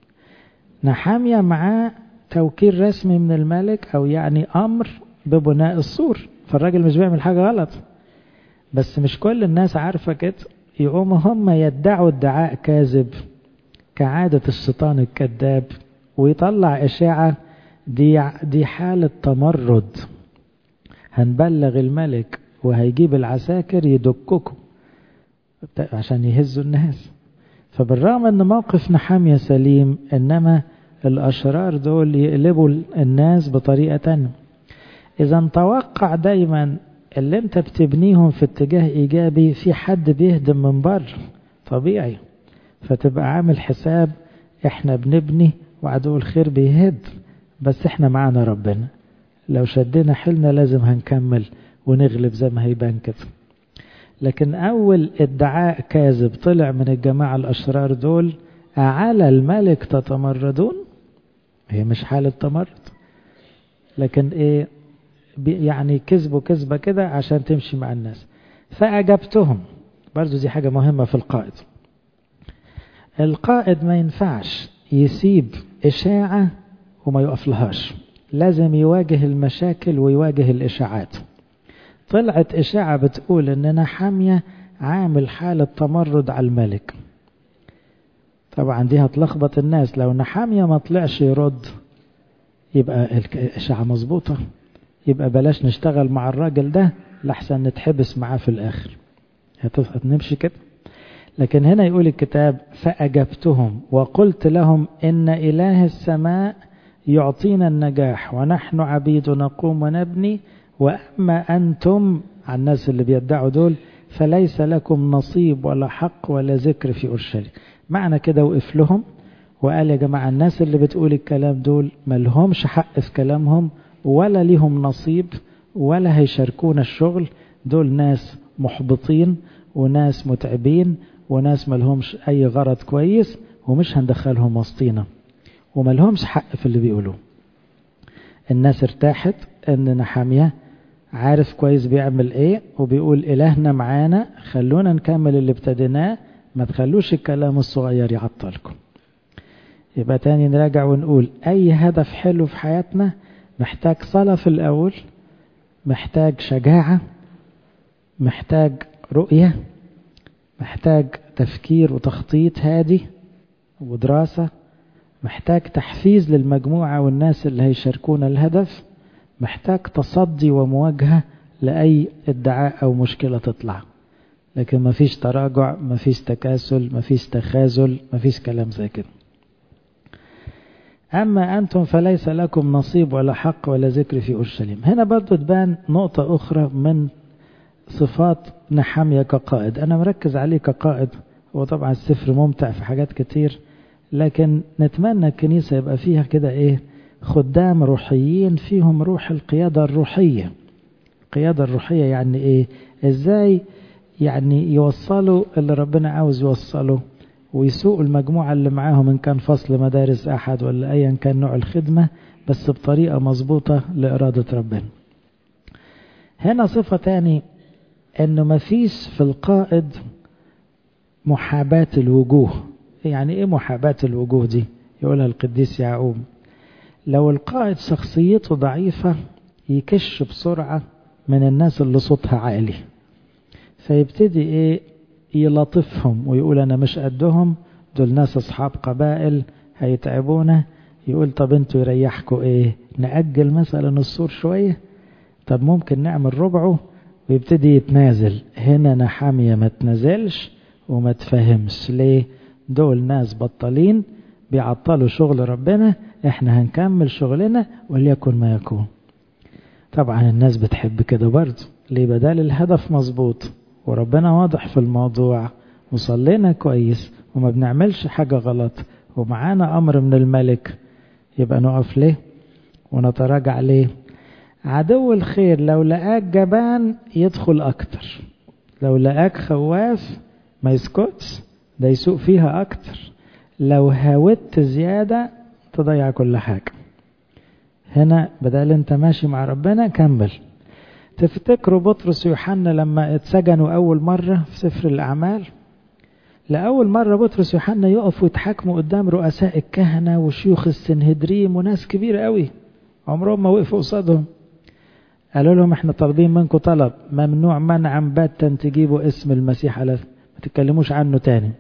نحامية معاه توكيل رسمي من الملك أو يعني أمر ببناء السور فالراجل مش بيعمل حاجة غلط بس مش كل الناس عارفة كده يقوموا هم يدعوا ادعاء كاذب كعادة الشيطان الكذاب ويطلع إشاعة دي دي حالة تمرد هنبلغ الملك وهيجيب العساكر يدككم عشان يهزوا الناس فبالرغم ان موقف نحامية سليم انما الاشرار دول يقلبوا الناس بطريقة تانية اذا توقع دايما اللي انت بتبنيهم في اتجاه ايجابي في حد بيهدم من بره طبيعي فتبقى عامل حساب احنا بنبني وعدو الخير بيهد بس احنا معانا ربنا لو شدنا حيلنا لازم هنكمل ونغلب زي ما هيبان كده لكن أول ادعاء كاذب طلع من الجماعة الأشرار دول أعلى الملك تتمردون هي مش حالة تمرد لكن إيه يعني كذبوا كذبة كده عشان تمشي مع الناس فأجبتهم برضو دي حاجة مهمة في القائد القائد ما ينفعش يسيب إشاعة وما يقف لهاش لازم يواجه المشاكل ويواجه الإشاعات طلعت إشاعة بتقول إن نحامية عامل حالة تمرد على الملك طبعا دي هتلخبط الناس لو نحامية ما طلعش يرد يبقى الإشاعة مظبوطة يبقى بلاش نشتغل مع الراجل ده لحسن نتحبس معاه في الآخر هتمشي كده لكن هنا يقول الكتاب فأجبتهم وقلت لهم إن إله السماء يعطينا النجاح ونحن عبيد نقوم ونبني وأما أنتم على الناس اللي بيدعوا دول فليس لكم نصيب ولا حق ولا ذكر في أورشليم معنى كده وقف لهم وقال يا جماعة الناس اللي بتقول الكلام دول ما لهمش حق في كلامهم ولا ليهم نصيب ولا هيشاركونا الشغل دول ناس محبطين وناس متعبين وناس ما لهمش أي غرض كويس ومش هندخلهم وسطينا وما لهمش حق في اللي بيقولوه الناس ارتاحت ان نحاميه عارف كويس بيعمل ايه وبيقول الهنا معانا خلونا نكمل اللي ابتديناه ما تخلوش الكلام الصغير يعطلكم يبقى تاني نراجع ونقول اي هدف حلو في حياتنا محتاج صلاة في الاول محتاج شجاعة محتاج رؤية محتاج تفكير وتخطيط هادي ودراسة محتاج تحفيز للمجموعة والناس اللي هيشاركون الهدف محتاج تصدي ومواجهة لأي ادعاء أو مشكلة تطلع لكن مفيش تراجع مفيش تكاسل مفيش تخاذل مفيش كلام زي كده أما أنتم فليس لكم نصيب ولا حق ولا ذكر في أورشليم هنا برضو تبان نقطة أخرى من صفات نحمية كقائد أنا مركز عليه كقائد هو طبعا السفر ممتع في حاجات كتير لكن نتمنى الكنيسة يبقى فيها كده إيه خدام روحيين فيهم روح القيادة الروحية القيادة الروحية يعني إيه إزاي يعني يوصلوا اللي ربنا عاوز يوصله ويسوقوا المجموعة اللي معاهم إن كان فصل مدارس أحد ولا أيا كان نوع الخدمة بس بطريقة مظبوطة لإرادة ربنا هنا صفة تاني إنه مفيش في القائد محاباة الوجوه يعني إيه محاباة الوجوه دي يقولها القديس يعقوب لو القائد شخصيته ضعيفة يكش بسرعة من الناس اللي صوتها عالي فيبتدي ايه يلطفهم ويقول انا مش قدهم دول ناس اصحاب قبائل هيتعبونا يقول طب انتوا يريحكوا ايه نأجل مثلا السور شوية طب ممكن نعمل ربعه ويبتدي يتنازل هنا نحامية ما تنزلش وما تفهمش ليه دول ناس بطلين بيعطلوا شغل ربنا احنا هنكمل شغلنا وليكن ما يكون طبعا الناس بتحب كده برضه ليه بدل الهدف مظبوط وربنا واضح في الموضوع وصلينا كويس وما بنعملش حاجة غلط ومعانا أمر من الملك يبقى نقف ليه ونتراجع ليه عدو الخير لو لقاك جبان يدخل أكتر لو لقاك خواف ما يسكتش ده يسوق فيها أكتر لو هاودت زيادة تضيع كل حاجة هنا بدل انت ماشي مع ربنا كمل تفتكروا بطرس ويوحنا لما اتسجنوا أول مرة في سفر الأعمال لأول مرة بطرس ويوحنا يقفوا يتحاكموا قدام رؤساء الكهنة وشيوخ السنهدريم وناس كبيرة قوي عمرهم ما وقفوا قصادهم قالوا لهم احنا طالبين منكم طلب ممنوع منعا باتا تجيبوا اسم المسيح على ما تتكلموش عنه تاني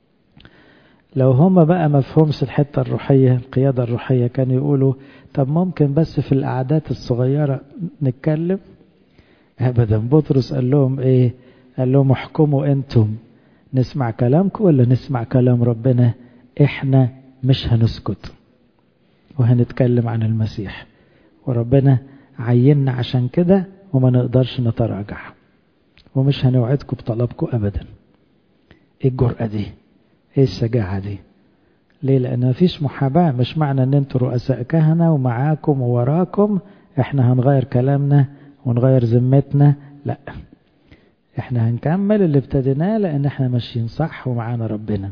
لو هما بقى مفهومش الحتة الروحية القيادة الروحية كانوا يقولوا طب ممكن بس في القعدات الصغيرة نتكلم ابدا بطرس قال لهم ايه قال لهم احكموا انتم نسمع كلامكم ولا نسمع كلام ربنا احنا مش هنسكت وهنتكلم عن المسيح وربنا عيننا عشان كده وما نقدرش نتراجع ومش هنوعدكم بطلبكم ابدا ايه الجرأة دي ايه الشجاعة دي ليه لان مفيش محاباة مش معنى ان انتوا رؤساء كهنة ومعاكم ووراكم احنا هنغير كلامنا ونغير ذمتنا لا احنا هنكمل اللي ابتديناه لان احنا ماشيين صح ومعانا ربنا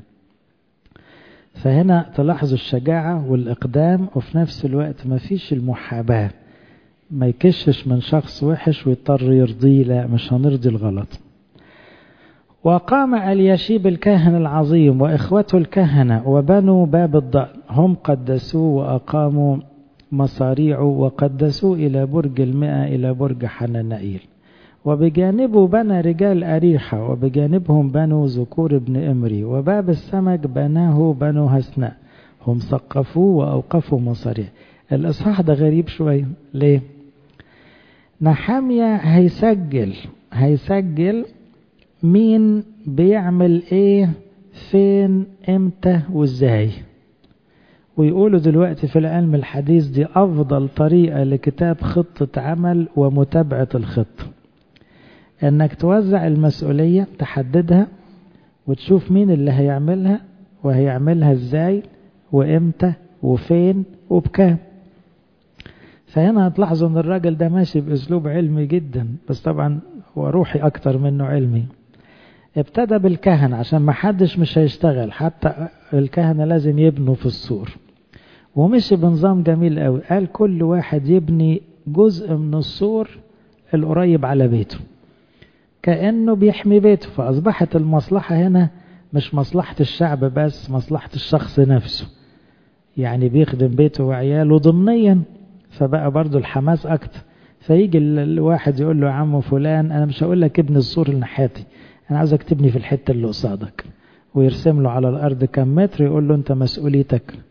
فهنا تلاحظوا الشجاعة والإقدام وفي نفس الوقت ما فيش المحاباة ما يكشش من شخص وحش ويضطر يرضيه لا مش هنرضي الغلط وقام اليشيب الكاهن العظيم وإخوته الكهنة وبنوا باب الضأن هم قدسوه وأقاموا مصاريع وقدسوه إلى برج المئة إلى برج حنانائيل وبجانبه بنى رجال أريحة وبجانبهم بنو ذكور ابن إمري وباب السمك بناه بنو هسناء هم سقفوه وأوقفوا مصاريع الإصحاح ده غريب شوية ليه نحامية هيسجل هيسجل مين بيعمل ايه فين امتى وازاي ويقولوا دلوقتي في العلم الحديث دي افضل طريقة لكتاب خطة عمل ومتابعة الخطة انك توزع المسؤولية تحددها وتشوف مين اللي هيعملها وهيعملها ازاي وامتى وفين وبكام فهنا هتلاحظوا ان الراجل ده ماشي باسلوب علمي جدا بس طبعا هو روحي اكتر منه علمي ابتدى بالكهنة عشان ما حدش مش هيشتغل حتى الكهنة لازم يبنوا في السور ومشي بنظام جميل قوي قال كل واحد يبني جزء من السور القريب على بيته كأنه بيحمي بيته فأصبحت المصلحة هنا مش مصلحة الشعب بس مصلحة الشخص نفسه يعني بيخدم بيته وعياله ضمنيا فبقى برضو الحماس أكتر فيجي الواحد يقول له يا عم فلان أنا مش هقول لك ابني السور النحاتي أنا عاوزك تبني في الحتة اللي قصادك ويرسم له على الأرض كم متر يقول له أنت مسؤوليتك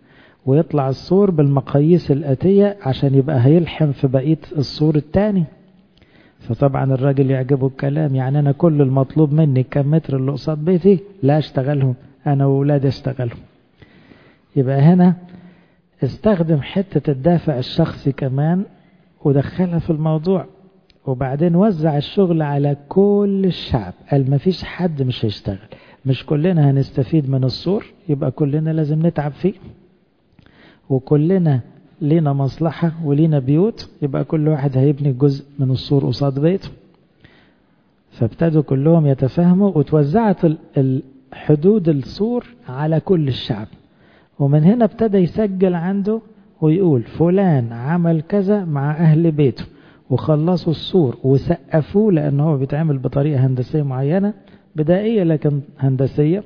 ويطلع السور بالمقاييس الآتية عشان يبقى هيلحم في بقية السور التاني فطبعا الراجل يعجبه الكلام يعني أنا كل المطلوب مني كم متر اللي قصاد بيتي لا أشتغلهم أنا وأولادي أشتغلهم يبقى هنا استخدم حتة الدافع الشخصي كمان ودخلها في الموضوع وبعدين وزع الشغل على كل الشعب قال ما فيش حد مش هيشتغل مش كلنا هنستفيد من السور يبقى كلنا لازم نتعب فيه وكلنا لينا مصلحة ولينا بيوت يبقى كل واحد هيبني جزء من السور قصاد بيته فابتدوا كلهم يتفاهموا وتوزعت حدود السور على كل الشعب ومن هنا ابتدى يسجل عنده ويقول فلان عمل كذا مع أهل بيته وخلصوا السور وسقفوه لأنه هو بيتعمل بطريقة هندسية معينة بدائية لكن هندسية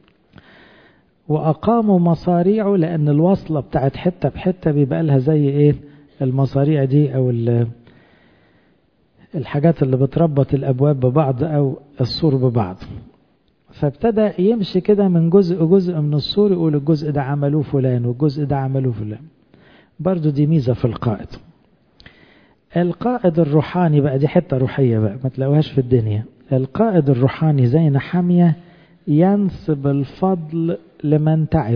وأقاموا مصاريعه لأن الوصلة بتاعت حتة بحتة بيبقى لها زي إيه المصاريع دي أو الحاجات اللي بتربط الأبواب ببعض أو السور ببعض فابتدى يمشي كده من جزء جزء من السور يقول الجزء ده عملوه فلان والجزء ده عملوه فلان برضو دي ميزة في القائد القائد الروحاني بقى دي حتة روحية بقى ما تلاقوهاش في الدنيا القائد الروحاني زي نحامية ينسب الفضل لمن تعب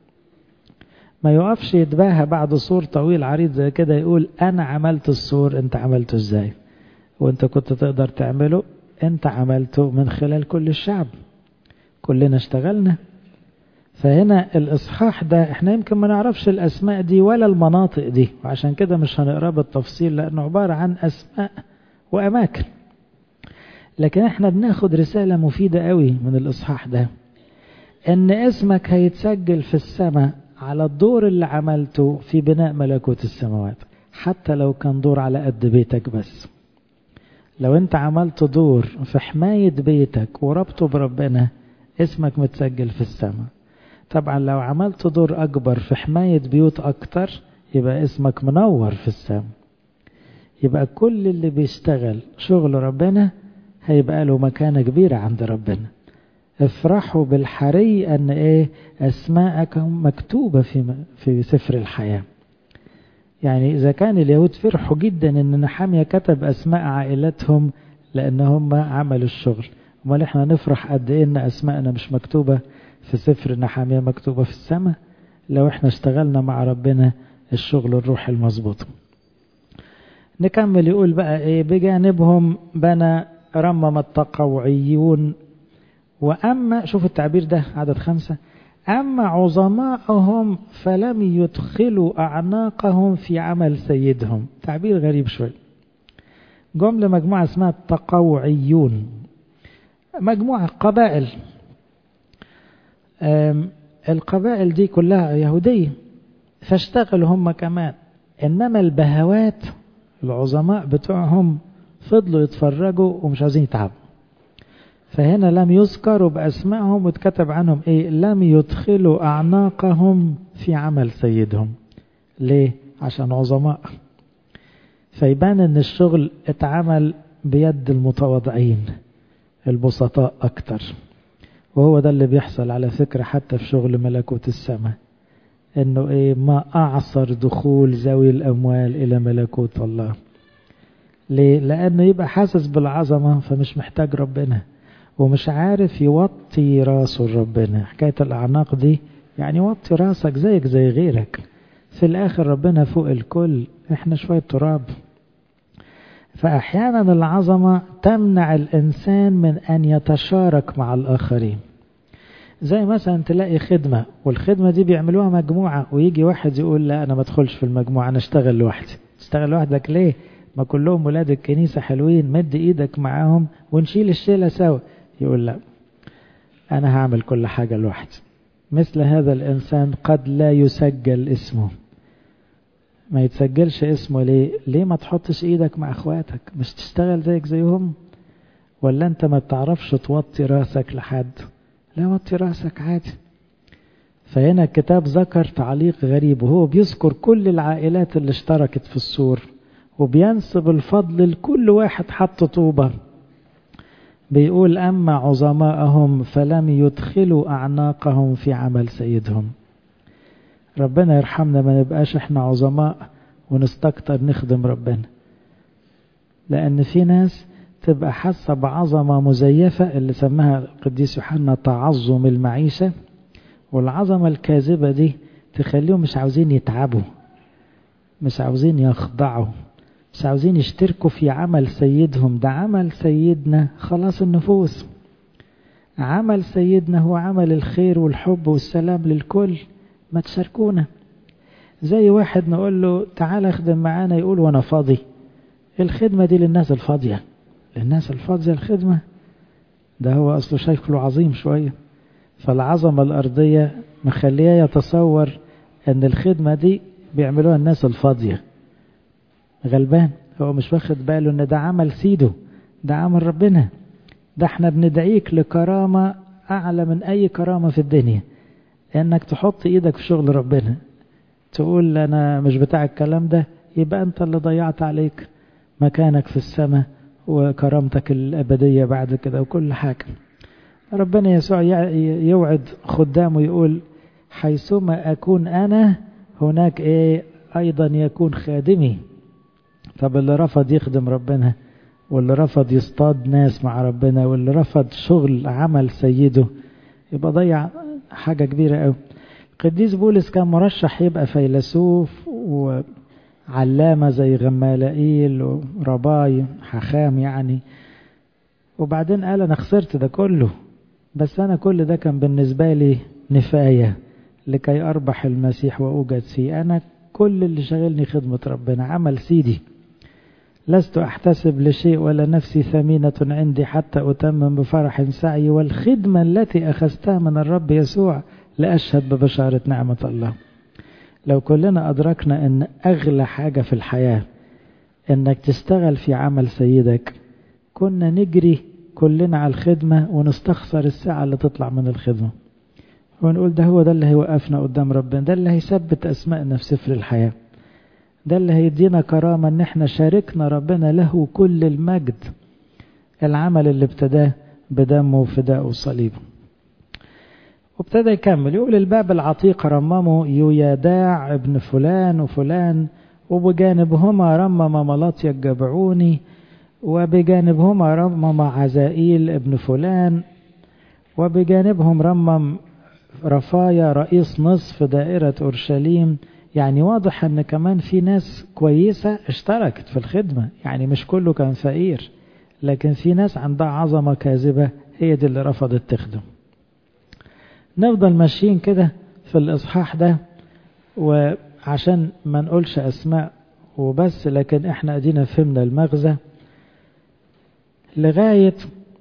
ما يقفش يتباهى بعد سور طويل عريض زي كده يقول أنا عملت السور أنت عملته إزاي وأنت كنت تقدر تعمله أنت عملته من خلال كل الشعب كلنا اشتغلنا فهنا الإصحاح ده احنا يمكن ما نعرفش الأسماء دي ولا المناطق دي وعشان كده مش هنقراه بالتفصيل لأنه عبارة عن أسماء وأماكن لكن احنا بناخد رسالة مفيدة قوي من الإصحاح ده ان اسمك هيتسجل في السماء على الدور اللي عملته في بناء ملكوت السماوات حتى لو كان دور على قد بيتك بس لو انت عملت دور في حماية بيتك وربطه بربنا اسمك متسجل في السماء طبعا لو عملت دور أكبر في حماية بيوت أكتر يبقى اسمك منور في السماء يبقى كل اللي بيشتغل شغل ربنا هيبقى له مكانة كبيرة عند ربنا افرحوا بالحري أن إيه أسماءكم مكتوبة في في سفر الحياة يعني إذا كان اليهود فرحوا جدا أن نحامية كتب أسماء عائلتهم لأن هم عملوا الشغل امال احنا نفرح قد ايه ان اسماءنا مش مكتوبة في سفر نحامية مكتوبة في السماء لو احنا اشتغلنا مع ربنا الشغل الروحي المظبوط نكمل يقول بقى ايه بجانبهم بنى رمم التقوعيون وأما شوف التعبير ده عدد خمسة أما عظماءهم فلم يدخلوا أعناقهم في عمل سيدهم تعبير غريب شوي جملة مجموعة اسمها التقوعيون مجموعة قبائل القبائل دي كلها يهودية فاشتغلوا هم كمان إنما البهوات العظماء بتوعهم فضلوا يتفرجوا ومش عايزين يتعبوا فهنا لم يذكروا بأسمائهم واتكتب عنهم إيه لم يدخلوا أعناقهم في عمل سيدهم ليه عشان عظماء فيبان ان الشغل اتعمل بيد المتواضعين البسطاء أكتر وهو ده اللي بيحصل على فكرة حتى في شغل ملكوت السماء انه ايه ما اعصر دخول ذوي الاموال الى ملكوت الله ليه لانه يبقى حاسس بالعظمة فمش محتاج ربنا ومش عارف يوطي راسه لربنا حكاية الاعناق دي يعني وطي راسك زيك زي غيرك في الاخر ربنا فوق الكل احنا شوية تراب فأحيانا العظمة تمنع الإنسان من أن يتشارك مع الآخرين زي مثلا تلاقي خدمة والخدمة دي بيعملوها مجموعة ويجي واحد يقول لا أنا ما ادخلش في المجموعة أنا اشتغل لوحدي تشتغل لوحدك ليه ما كلهم ولاد الكنيسة حلوين مد إيدك معاهم ونشيل الشيلة سوا يقول لا أنا هعمل كل حاجة لوحدي مثل هذا الإنسان قد لا يسجل اسمه ما يتسجلش اسمه ليه ليه ما تحطش ايدك مع اخواتك مش تشتغل زيك زيهم ولا انت ما تعرفش توطي راسك لحد لا وطي راسك عادي فهنا الكتاب ذكر تعليق غريب وهو بيذكر كل العائلات اللي اشتركت في السور وبينسب الفضل لكل واحد حط طوبة بيقول أما عظماءهم فلم يدخلوا أعناقهم في عمل سيدهم ربنا يرحمنا ما نبقاش احنا عظماء ونستكتر نخدم ربنا لأن في ناس تبقى حاسة بعظمة مزيفة اللي سماها القديس يوحنا تعظم المعيشة والعظمة الكاذبة دي تخليهم مش عاوزين يتعبوا مش عاوزين يخضعوا مش عاوزين يشتركوا في عمل سيدهم ده عمل سيدنا خلاص النفوس عمل سيدنا هو عمل الخير والحب والسلام للكل ما تشاركونا زي واحد نقول له تعال اخدم معانا يقول وانا فاضي الخدمة دي للناس الفاضية للناس الفاضية الخدمة ده هو أصله شكله عظيم شوية فالعظمة الأرضية مخليه يتصور أن الخدمة دي بيعملوها الناس الفاضية غلبان هو مش واخد باله أن ده عمل سيده ده عمل ربنا ده احنا بندعيك لكرامة أعلى من أي كرامة في الدنيا أنك تحط إيدك في شغل ربنا تقول أنا مش بتاع الكلام ده يبقى أنت اللي ضيعت عليك مكانك في السماء وكرامتك الأبدية بعد كده وكل حاجة ربنا يسوع يوعد خدامه يقول حيثما أكون أنا هناك إيه أيضا يكون خادمي طب اللي رفض يخدم ربنا واللي رفض يصطاد ناس مع ربنا واللي رفض شغل عمل سيده يبقى ضيع حاجة كبيرة قوي القديس بولس كان مرشح يبقى فيلسوف وعلامة زي غمالائيل ورباي حخام يعني وبعدين قال أنا خسرت ده كله بس أنا كل ده كان بالنسبة لي نفاية لكي أربح المسيح وأوجد فيه أنا كل اللي شغلني خدمة ربنا عمل سيدي لست أحتسب لشيء ولا نفسي ثمينة عندي حتى أتمم بفرح سعي والخدمة التي أخذتها من الرب يسوع لأشهد ببشارة نعمة الله لو كلنا أدركنا أن أغلى حاجة في الحياة أنك تشتغل في عمل سيدك كنا نجري كلنا على الخدمة ونستخسر الساعة اللي تطلع من الخدمة ونقول ده هو ده اللي هيوقفنا قدام ربنا ده اللي هيثبت أسمائنا في سفر الحياة ده اللي هيدينا كرامة ان احنا شاركنا ربنا له كل المجد العمل اللي ابتداه بدمه وفدائه وصليبه وابتدى يكمل يقول الباب العتيق رممه يويداع ابن فلان وفلان وبجانبهما رمم ملاطيا الجبعوني وبجانبهما رمم عزائيل ابن فلان وبجانبهم رمم رفايا رئيس نصف دائرة أورشليم يعني واضح ان كمان في ناس كويسة اشتركت في الخدمة يعني مش كله كان فقير لكن في ناس عندها عظمة كاذبة هي دي اللي رفضت تخدم نفضل ماشيين كده في الإصحاح ده وعشان ما نقولش أسماء وبس لكن احنا ادينا فهمنا المغزى لغاية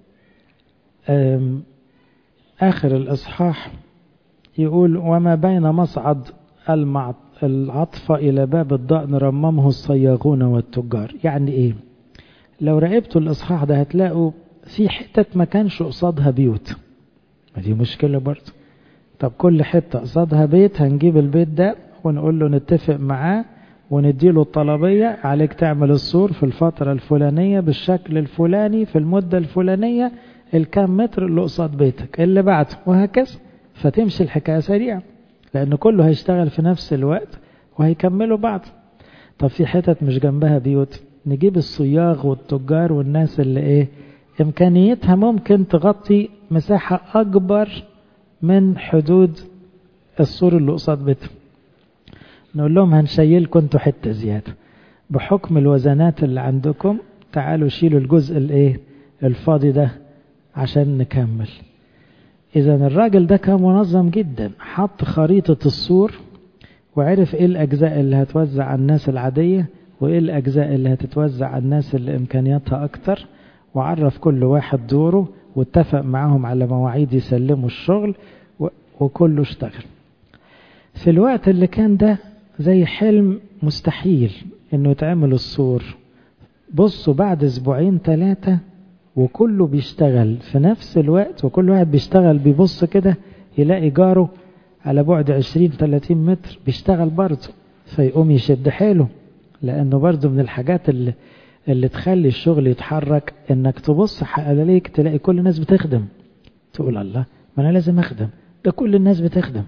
آخر الإصحاح يقول وما بين مصعد العطف إلى باب الضأن رممه الصياغون والتجار يعني إيه لو راقبتوا الإصحاح ده هتلاقوا في حتت ما كانش قصادها بيوت ما دي مشكلة برضه طب كل حتة قصادها بيت هنجيب البيت ده ونقول له نتفق معاه ونديله الطلبية عليك تعمل السور في الفترة الفلانية بالشكل الفلاني في المدة الفلانية الكام متر اللي قصاد بيتك اللي بعده وهكذا فتمشي الحكاية سريعة لأن كله هيشتغل في نفس الوقت وهيكملوا بعض طب في حتت مش جنبها بيوت نجيب الصياغ والتجار والناس اللي ايه إمكانيتها ممكن تغطي مساحة أكبر من حدود السور اللي قصاد بيتهم نقول لهم هنشيلكم انتوا حتة زيادة بحكم الوزنات اللي عندكم تعالوا شيلوا الجزء الايه الفاضي ده عشان نكمل إذا الراجل ده كان منظم جدا حط خريطة السور وعرف إيه الأجزاء اللي هتوزع على الناس العادية وإيه الأجزاء اللي هتتوزع على الناس اللي إمكانياتها أكتر وعرف كل واحد دوره واتفق معاهم على مواعيد يسلموا الشغل وكله اشتغل في الوقت اللي كان ده زي حلم مستحيل انه يتعمل السور بصوا بعد اسبوعين ثلاثة وكله بيشتغل في نفس الوقت وكل واحد بيشتغل بيبص كده يلاقي جاره على بعد 20 30 متر بيشتغل برضه فيقوم يشد حيله لانه برضه من الحاجات اللي اللي تخلي الشغل يتحرك انك تبص حواليك تلاقي كل الناس بتخدم تقول الله ما انا لازم اخدم ده كل الناس بتخدم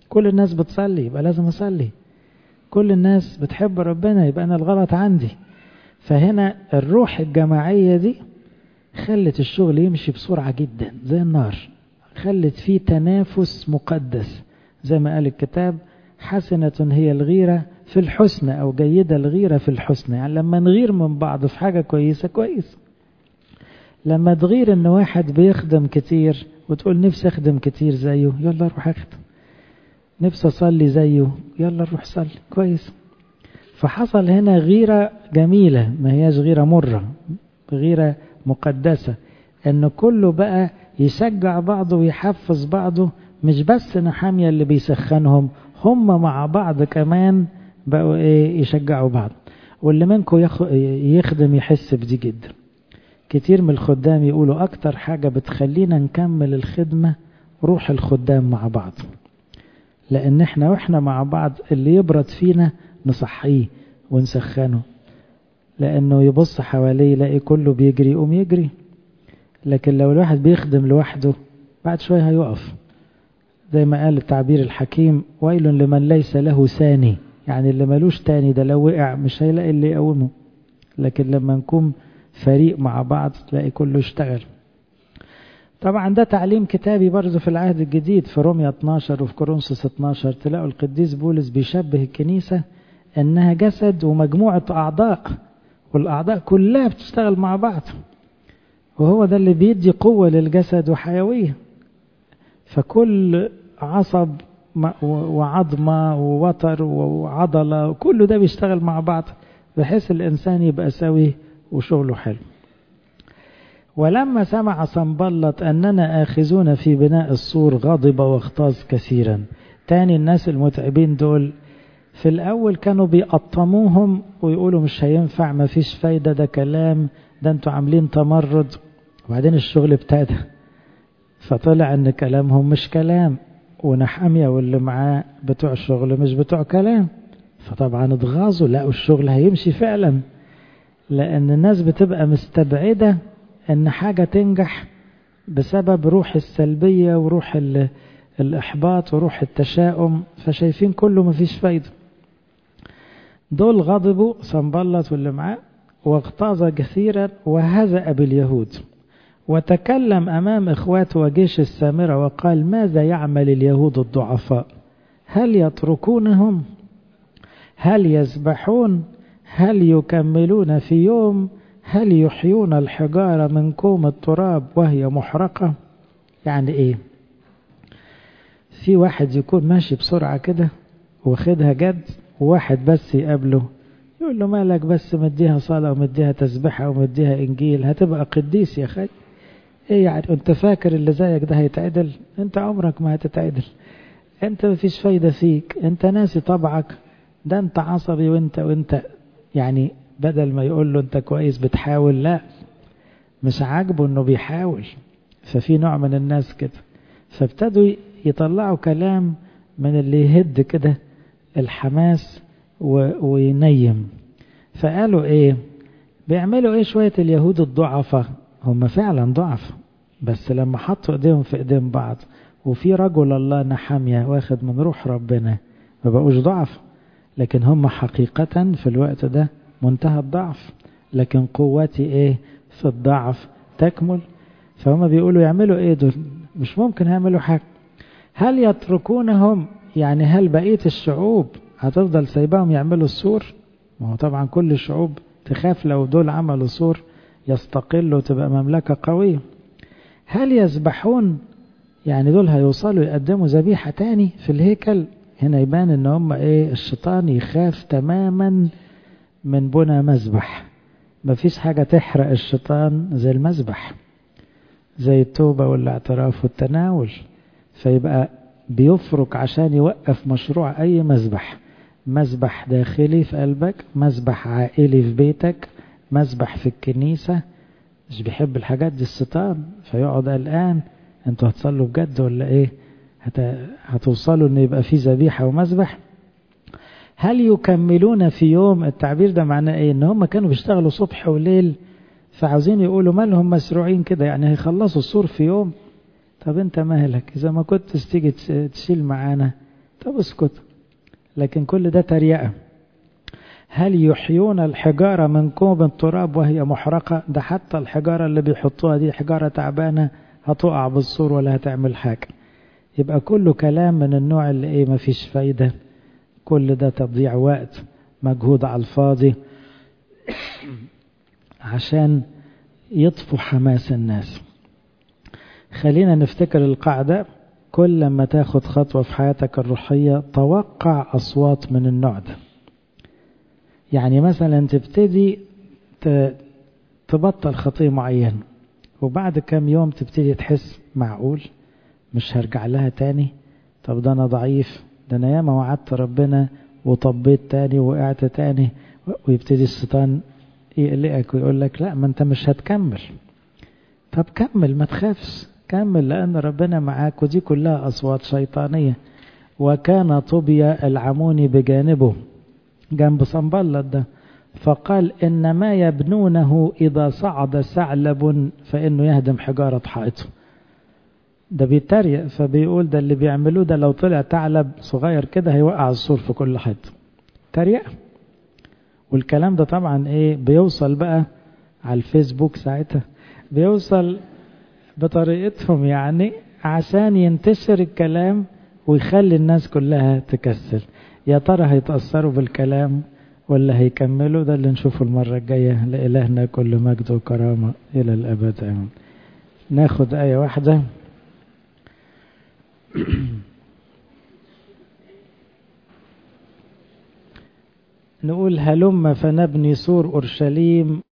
كل الناس بتصلي يبقى لازم أصلي كل الناس بتحب ربنا يبقى أنا الغلط عندي فهنا الروح الجماعية دي خلت الشغل يمشي بسرعة جدا زي النار خلت فيه تنافس مقدس زي ما قال الكتاب حسنة هي الغيرة في الحسنى أو جيدة الغيرة في الحسنى يعني لما نغير من بعض في حاجة كويسة كويس لما تغير ان واحد بيخدم كتير وتقول نفسي اخدم كتير زيه يلا روح اخدم نفسي اصلي زيه يلا روح صلي كويس فحصل هنا غيرة جميلة ما هياش غيرة مرة غيرة مقدسة ان كله بقى يشجع بعضه ويحفز بعضه مش بس نحامية اللي بيسخنهم هم مع بعض كمان بقوا ايه يشجعوا بعض واللي منكم يخدم يحس بدي جدا كتير من الخدام يقولوا اكتر حاجة بتخلينا نكمل الخدمة روح الخدام مع بعض لان احنا واحنا مع بعض اللي يبرد فينا نصحيه ونسخنه لانه يبص حواليه يلاقي كله بيجري يقوم يجري لكن لو الواحد بيخدم لوحده بعد شوية هيقف زي ما قال التعبير الحكيم ويل لمن ليس له ثاني يعني اللي ملوش تاني ده لو وقع مش هيلاقي اللي يقومه لكن لما نكون فريق مع بعض تلاقي كله اشتغل طبعا ده تعليم كتابي برضه في العهد الجديد في روميا 12 وفي كورنثوس 12 تلاقوا القديس بولس بيشبه الكنيسة انها جسد ومجموعة اعضاء والاعضاء كلها بتشتغل مع بعض وهو ده اللي بيدي قوة للجسد وحيوية فكل عصب وعظمة ووتر وعضلة كله ده بيشتغل مع بعض بحيث الإنسان يبقى سوي وشغله حلو ولما سمع صنبلط أننا آخذون في بناء السور غضب واغتاظ كثيرا تاني الناس المتعبين دول في الأول كانوا بيقطموهم ويقولوا مش هينفع مفيش فايدة ده كلام ده انتوا عاملين تمرد وبعدين الشغل ابتدى فطلع ان كلامهم مش كلام ونحامية واللي معاه بتوع شغل مش بتوع كلام فطبعا اتغاظوا لقوا الشغل هيمشي فعلا لان الناس بتبقى مستبعدة ان حاجة تنجح بسبب روح السلبية وروح الاحباط وروح التشاؤم فشايفين كله مفيش فايدة دول غضبوا صنبلط واللي معاه واغتاظ كثيرا وهزأ باليهود وتكلم أمام إخواته وجيش السامرة وقال ماذا يعمل اليهود الضعفاء هل يتركونهم هل يسبحون هل يكملون في يوم هل يحيون الحجارة من كوم التراب وهي محرقة يعني ايه في واحد يكون ماشي بسرعة كده واخدها جد وواحد بس يقابله يقول له مالك بس مديها صلاة ومديها تسبحة ومديها إنجيل هتبقى قديس يا خي ايه يعني انت فاكر اللي زيك ده هيتعدل انت عمرك ما هتتعدل انت مفيش فايدة فيك انت ناسي طبعك ده انت عصبي وانت وانت يعني بدل ما يقول له انت كويس بتحاول لا مش عاجبه انه بيحاول ففي نوع من الناس كده فابتدوا يطلعوا كلام من اللي يهد كده الحماس وينيم فقالوا ايه بيعملوا ايه شوية اليهود الضعفة هم فعلا ضعف بس لما حطوا ايديهم في ايدين بعض وفي رجل الله نحامية واخد من روح ربنا ما بقوش ضعف لكن هم حقيقة في الوقت ده منتهى الضعف لكن قوتي ايه في الضعف تكمل فهم بيقولوا يعملوا ايه دول مش ممكن يعملوا حاجة هل يتركونهم يعني هل بقية الشعوب هتفضل سايباهم يعملوا السور ما هو طبعا كل الشعوب تخاف لو دول عملوا سور يستقلوا وتبقى مملكة قوية هل يسبحون يعني دول هيوصلوا يقدموا ذبيحة تاني في الهيكل هنا يبان ان هم ايه الشيطان يخاف تماما من بنى مذبح مفيش حاجة تحرق الشيطان زي المذبح زي التوبة والاعتراف والتناول فيبقى بيفرك عشان يوقف مشروع أي مذبح مذبح داخلي في قلبك مذبح عائلي في بيتك مذبح في الكنيسة مش بيحب الحاجات دي الشيطان فيقعد قلقان انتوا هتصلوا بجد ولا ايه هت... هتوصلوا ان يبقى في ذبيحة ومذبح هل يكملون في يوم التعبير ده معناه ايه ان هم كانوا بيشتغلوا صبح وليل فعاوزين يقولوا مالهم مسروعين كده يعني هيخلصوا السور في يوم طب انت مالك اذا ما كنتش تيجي تشيل معانا طب اسكت لكن كل ده تريقة هل يحيون الحجارة من كوب التراب وهي محرقة ده حتى الحجارة اللي بيحطوها دي حجارة تعبانة هتقع بالسور ولا هتعمل حاجة يبقى كله كلام من النوع اللي ايه مفيش فايدة كل ده تضييع وقت مجهود على الفاضي عشان يطفو حماس الناس خلينا نفتكر القاعدة كل ما تاخد خطوة في حياتك الروحية توقع أصوات من النوع ده يعني مثلا تبتدي تبطل خطية معينة وبعد كام يوم تبتدي تحس معقول مش هرجع لها تاني طب ده أنا ضعيف ده أنا ياما وعدت ربنا وطبيت تاني وقعت تاني ويبتدي الشيطان يقلقك ويقول لك لا ما انت مش هتكمل طب كمل ما تخافش كمل لأن ربنا معاك ودي كلها أصوات شيطانية وكان طوبيا العموني بجانبه جنب صنبلط ده فقال إن ما يبنونه إذا صعد ثعلب فإنه يهدم حجارة حائطه ده بيتريق فبيقول ده اللي بيعملوه ده لو طلع ثعلب صغير كده هيوقع السور في كل حته تريقة والكلام ده طبعا ايه بيوصل بقى على الفيسبوك ساعتها بيوصل بطريقتهم يعني عشان ينتشر الكلام ويخلي الناس كلها تكسل يا ترى هيتأثروا بالكلام ولا هيكملوا ده اللي نشوفه المرة الجاية لإلهنا كل مجد وكرامة إلى الأبد آمين ناخد آية واحدة نقول هلم فنبني سور أورشليم